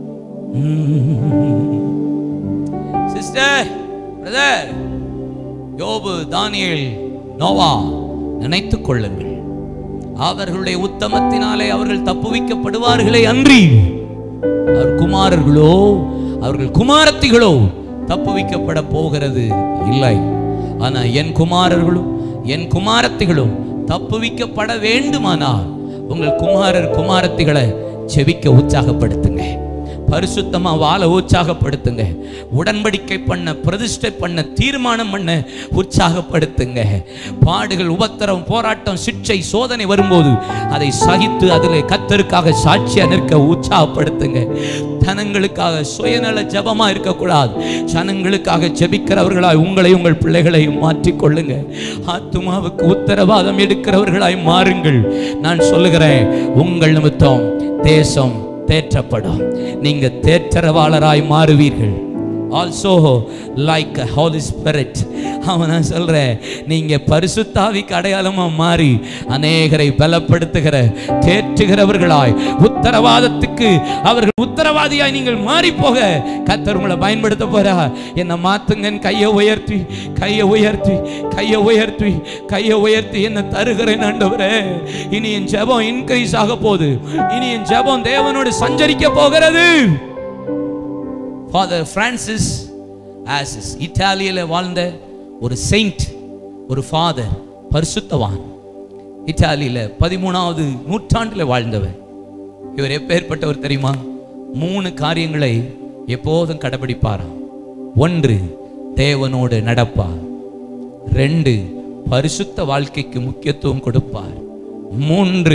சிஸ்டர் பிரதர் யோபு தானியேல் நோவா நினைத்துக் கொள்ளுங்கள் அவர்களுடைய உத்தமத்தினாலே அவர்கள் தப்புவிக்கப்படுவார்களே அன்றி அவர் குமாரர்களோ அவர்கள் குமாரத்திகளோ தப்புவிக்கப்பட போகிறது இல்லை ஆனா என் குமாரர்களும் என் குமாரத்திகளும் தப்புவிக்கப்பட வேண்டுமானால் உங்கள் குமாரர் குமாரத்திகளை செவிக்க உற்சாகப்படுத்துங்க பரிசுத்தமா வாழ உற்சாகப்படுத்துங்க உடன்படிக்கை பண்ண பிரதிஷ்டை பண்ண தீர்மானம் பண்ண உற்சாகப்படுத்துங்க பாடுகள் உபத்திரம் போராட்டம் சிக்ஷை சோதனை வரும்போது அதை சகித்து அதில் கத்தருக்காக சாட்சியா நிற்க உற்சாகப்படுத்துங்க தனங்களுக்காக சுயநல ஜபமா இருக்கக்கூடாது ஜனங்களுக்காக ஜெபிக்கிறவர்களாய் உங்களை உங்கள் பிள்ளைகளையும் மாற்றிக்கொள்ளுங்க ஆத்துமாவுக்கு உத்தரவாதம் எடுக்கிறவர்களாய் மாறுங்கள் நான் சொல்லுகிறேன் உங்கள் நிமித்தம் தேசம் தேற்றப்படும் நீங்க தேற்றரவாளராய் மாறுவீர்கள் ஆல்சோ லைக் ஹோலி ஸ்பிரிட் அவன் நான் சொல்றேன் நீங்க பரிசுத்தாவிக்கு அடையாளமா மாறி அநேகரை பலப்படுத்துகிற தேற்றுகிறவர்களாய் உத்தரவாதத்துக்கு அவர்கள் உத்தரவாதியாய் நீங்கள் மாறி போக கத்தர் உங்களை பயன்படுத்த போறா என்னை மாத்துங்கன்னு கையை உயர்த்தி கையை உயர்த்தி கையை உயர்த்தி கையை உயர்த்தி என்ன தருகிறேன் ஆண்டவரே இனி என் ஜெபம் இன்க்ரீஸ் ஆக போகுது இனி என் ஜெபம் தேவனோடு சஞ்சரிக்க போகிறது ஃபாதர் பிரான்சிஸ் ஆசிஸ் இத்தாலியில் வாழ்ந்த ஒரு செயிண்ட் ஒரு ஃபாதர் பரிசுத்தவான் இத்தாலியில் பதிமூணாவது நூற்றாண்டில் வாழ்ந்தவர் இவர் எப்பேற்பட்டவர் தெரியுமா மூணு காரியங்களை எப்போதும் கடைபிடிப்பாராம் ஒன்று தேவனோடு நடப்பார் ரெண்டு பரிசுத்த வாழ்க்கைக்கு முக்கியத்துவம் கொடுப்பார் மூன்று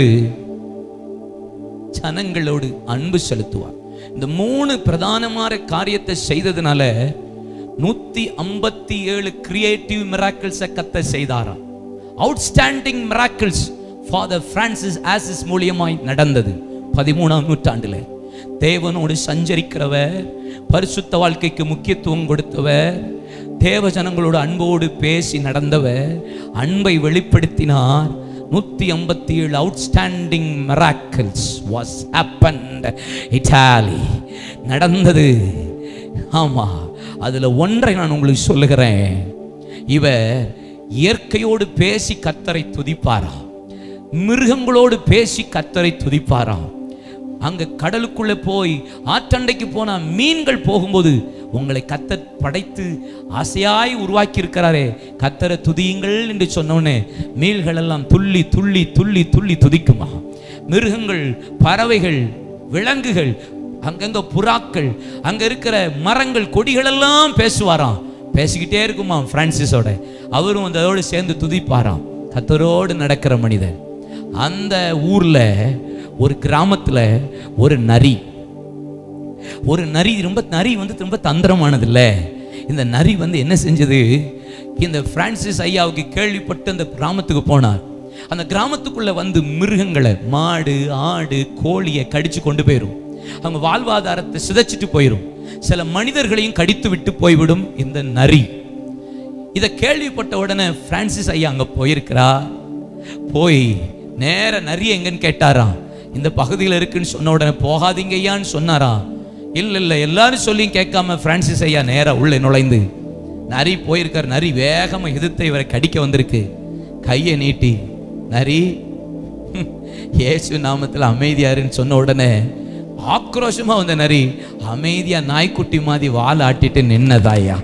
ஜனங்களோடு அன்பு செலுத்துவார் இந்த மூணு பிரதானமான காரியத்தை செய்ததுனால நூத்தி ஐம்பத்தி ஏழு கிரியேட்டிவ் மிராக்கிள்ஸை கத்த செய்தாராம் outstanding miracles Father Francis Assisi மூலியமாய் நடந்தது பதிமூணாம் நூற்றாண்டுல தேவனோடு சஞ்சரிக்கிறவர் பரிசுத்த வாழ்க்கைக்கு முக்கியத்துவம் கொடுத்தவர் தேவ ஜனங்களோடு அன்போடு பேசி நடந்தவர் அன்பை வெளிப்படுத்தினார் நூத்தி ஐம்பத்தி ஏழு outstanding miracles was happened Italy நடந்தது ஆமா அதுல ஒன்றை நான் உங்களுக்கு சொல்லுகிறேன் இவர் இயற்கையோடு பேசி கத்தரை துதிப்பாராம் மிருகங்களோடு பேசி கத்தரை துதிப்பாராம் அங்க கடலுக்குள்ள போய் ஆற்றண்டைக்கு போனா மீன்கள் போகும்போது உங்களை கத்தர் படைத்து ஆசையாய் உருவாக்கி இருக்கிறாரே கத்தரை துதியுங்கள் என்று சொன்னோடனே மீன்கள் எல்லாம் துள்ளி துள்ளி துள்ளி துள்ளி துதிக்குமா மிருகங்கள் பறவைகள் விலங்குகள் அங்கங்க புறாக்கள் அங்க இருக்கிற மரங்கள் கொடிகள் எல்லாம் பேசுவாராம் பேசிக்கிட்டே இருக்குமா பிரான்சிஸோட அவரும் அதோடு சேர்ந்து துதிப்பாராம் கத்தரோடு நடக்கிற மனிதர் அந்த ஊர்ல ஒரு கிராமத்துல ஒரு நரி ஒரு நரி ரொம்ப நரி வந்து ரொம்ப தந்திரமானது இல்ல இந்த நரி வந்து என்ன செஞ்சது இந்த பிரான்சிஸ் ஐயாவுக்கு கேள்விப்பட்டு அந்த கிராமத்துக்கு போனார் அந்த கிராமத்துக்குள்ள வந்து மிருகங்களை மாடு ஆடு கோழியை கடிச்சு கொண்டு போயிரும் அவங்க வாழ்வாதாரத்தை சிதைச்சிட்டு போயிரும் சில மனிதர்களையும் கடித்து விட்டு போய்விடும் இந்த நரி இதை கேள்விப்பட்ட உடனே பிரான்சிஸ் ஐயா அங்க போயிருக்கிறா போய் நேர நரி எங்கன்னு கேட்டாராம் இந்த பகுதியில் இருக்குன்னு சொன்ன உடனே போகாதீங்க ஐயான்னு சொன்னாராம் இல்ல இல்ல எல்லாரும் சொல்லியும் கேட்காம பிரான்சிஸ் ஐயா நேரா உள்ள நுழைந்து நரி போயிருக்கார் நரி வேகமா எதிர்த்து இவரை கடிக்க வந்திருக்கு கையை நீட்டி நரி "ஹம், இயேசு நாமத்தில் அமைதியாருன்னு சொன்ன உடனே ஆக்ரோஷமா வந்த நரி அமைதியா நாய்க்குட்டி மாதிரி வால் ஆட்டிட்டு நின்னதாயா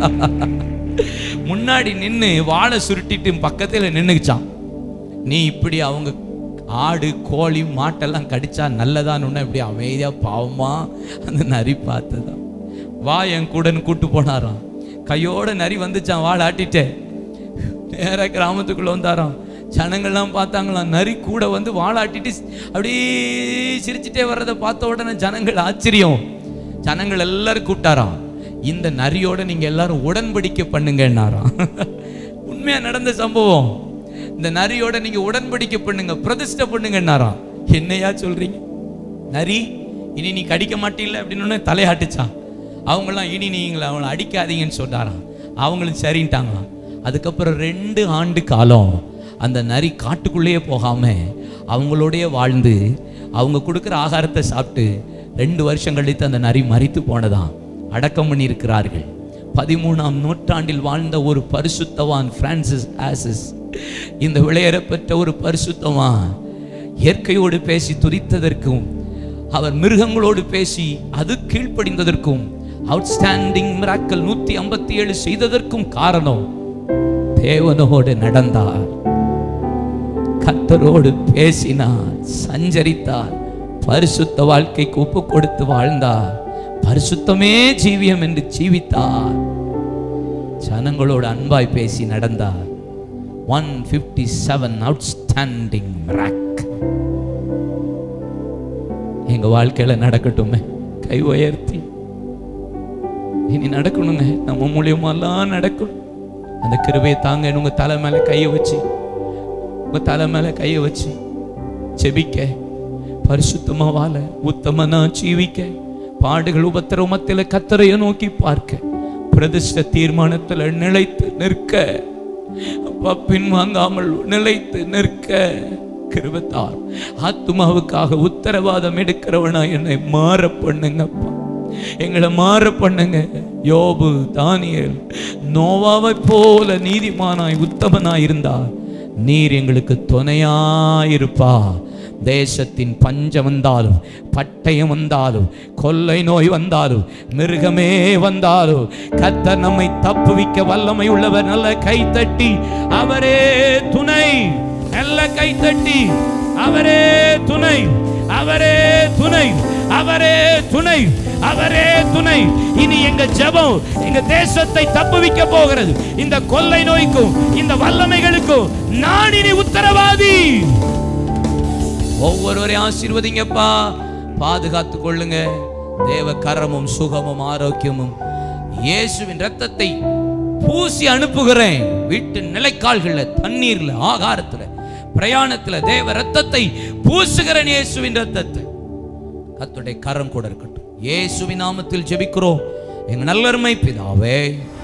முன்னாடி நின்னு வாழை சுருட்டிட்டு பக்கத்துல நின்னுச்சான் நீ இப்படி அவங்க ஆடு கோழி மாட்டெல்லாம் கடிச்சா நல்லதான்னு உடனே இப்படி அமைதியா பாவமா அந்த நரி பார்த்ததா வா என் கூடன்னு கூட்டு போனாராம் கையோட நரி வந்துச்சான் வாழை ஆட்டிட்டே நேரா கிராமத்துக்குள்ள வந்தாராம் ஜனங்கள்லாம் பார்த்தாங்களாம் நரி கூட வந்து வாழாட்டிட்டு அப்படியே சிரிச்சிட்டே வர்றதை பார்த்த உடனே ஜனங்கள் ஆச்சரியம் ஜனங்கள் எல்லாரும் கூப்பிட்டாராம் இந்த நரியோட நீங்க எல்லாரும் உடன்படிக்கை பண்ணுங்கன்னாராம் உண்மையா நடந்த சம்பவம் இந்த நரியோட நீங்க உடன்படிக்கை பண்ணுங்க பிரதிஷ்டை பண்ணுங்கன்னாராம் என்னையா சொல்றீங்க நரி இனி நீ கடிக்க மாட்டீல்ல அப்படின்னு உடனே தலையாட்டுச்சான் அவங்களாம் இனி நீங்களை அவங்கள அடிக்காதீங்கன்னு சொன்னாராம் அவங்களும் சரின்ட்டாங்களாம் அதுக்கப்புறம் ரெண்டு ஆண்டு காலம் அந்த நரி காட்டுக்குள்ளேயே போகாம அவங்களோடயே வாழ்ந்து அவங்க கொடுக்குற ஆகாரத்தை சாப்பிட்டு ரெண்டு வருஷம் கழித்து அந்த நரி மரித்து போனதாம் அடக்கம் பண்ணியிருக்கிறார்கள் பதிமூணாம் நூற்றாண்டில் வாழ்ந்த ஒரு பரிசுத்தவான் பிரான்சிஸ் ஆசிஸ் இந்த விளையரப்பெற்ற ஒரு பரிசுத்தவான் இயற்கையோடு பேசி துதித்ததற்கும் அவர் மிருகங்களோடு பேசி அது கீழ்ப்படிந்ததற்கும் அவுட்ஸ்டாண்டிங் மிராக்கல் நூத்தி ஐம்பத்தி ஏழு செய்ததற்கும் காரணம் தேவனோடு நடந்தார் கத்தரோடு பேசினார் சஞ்சரித்தார் பரிசுத்த வாழ்க்கைக்கு ஒப்பு கொடுத்து வாழ்ந்தார் பரிசுத்தமே ஜீவியம் என்று ஜீவித்தார் ஜனங்களோடு அன்பாய் பேசி நடந்தார் one fifty seven outstanding miracle எங்க வாழ்க்கையில நடக்கட்டுமே கை உயர்த்தி இனி நடக்கணுங்க நம்ம மூலியமாலாம் நடக்கும் அந்த கிருபையை தாங்க உங்க தலை மேல கையை வச்சு உங்க தலை மேல கையை வச்சு செபிக்க பரிசுத்தமா வாழ உத்தமனா ஜீவிக்க பாடுகள் உபத்திரவமத்தில் கத்தரைய நோக்கி பார்க்க பிரதிஷ்ட தீர்மானத்தில் நிலைத்து நிற்க அப்பா பின்வாங்காமல் நிலைத்து நிற்க கிருபத்தார் ஆத்துமாவுக்காக உத்தரவாதம் எடுக்கிறவனா என்னை மாற பண்ணுங்கப்பா எங்களை மாற பண்ணுங்க யோபு தானியேல் நோவாவை போல நீதிமானாய் உத்தமனாய் இருந்தார் நீர் எங்களுக்கு துணையாயிருப்பா தேசத்தின் பஞ்சம் வந்தாலும் பட்டயம் வந்தாலும் கொள்ளை நோய் வந்தாலும் மிருகமே வந்தாலும் கத்தர் நம்மை தப்புவிக்க வல்லமை உள்ளவர் நல்ல கைத்தட்டி அவரே துணை நல்ல கைத்தட்டி அவரே துணை அவரே துணை அவரே துணை அவரே துணை இனி எங்க ஜெபம் எங்க தேசத்தை தப்புவிக்க போகிறது இந்த கொள்ளை நோய்க்கும் இந்த வல்லமைகளுக்கும் நான் இனி உத்தரவாதி ஒவ்வொருவரையும் ஆசீர்வதிங்கப்பா பாதுகாத்து கொள்ளுங்க தேவ கரமும் சுகமும் ஆரோக்கியமும் இயேசுவின் ரத்தத்தை பூசி அனுப்புகிறேன் வீட்டு நிலைக்கால்கள்ல தண்ணீர்ல ஆகாரத்துல பிரயாணத்துல தேவ ரத்தத்தை பூசுகிறேன் இயேசுவின் ரத்தத்தை கத்துடைய கரம் கூட இருக்கட்டும் இயேசுவின் நாமத்தில் ஜெபிக்கிறோம் எங்க நல்லருமை பிதாவே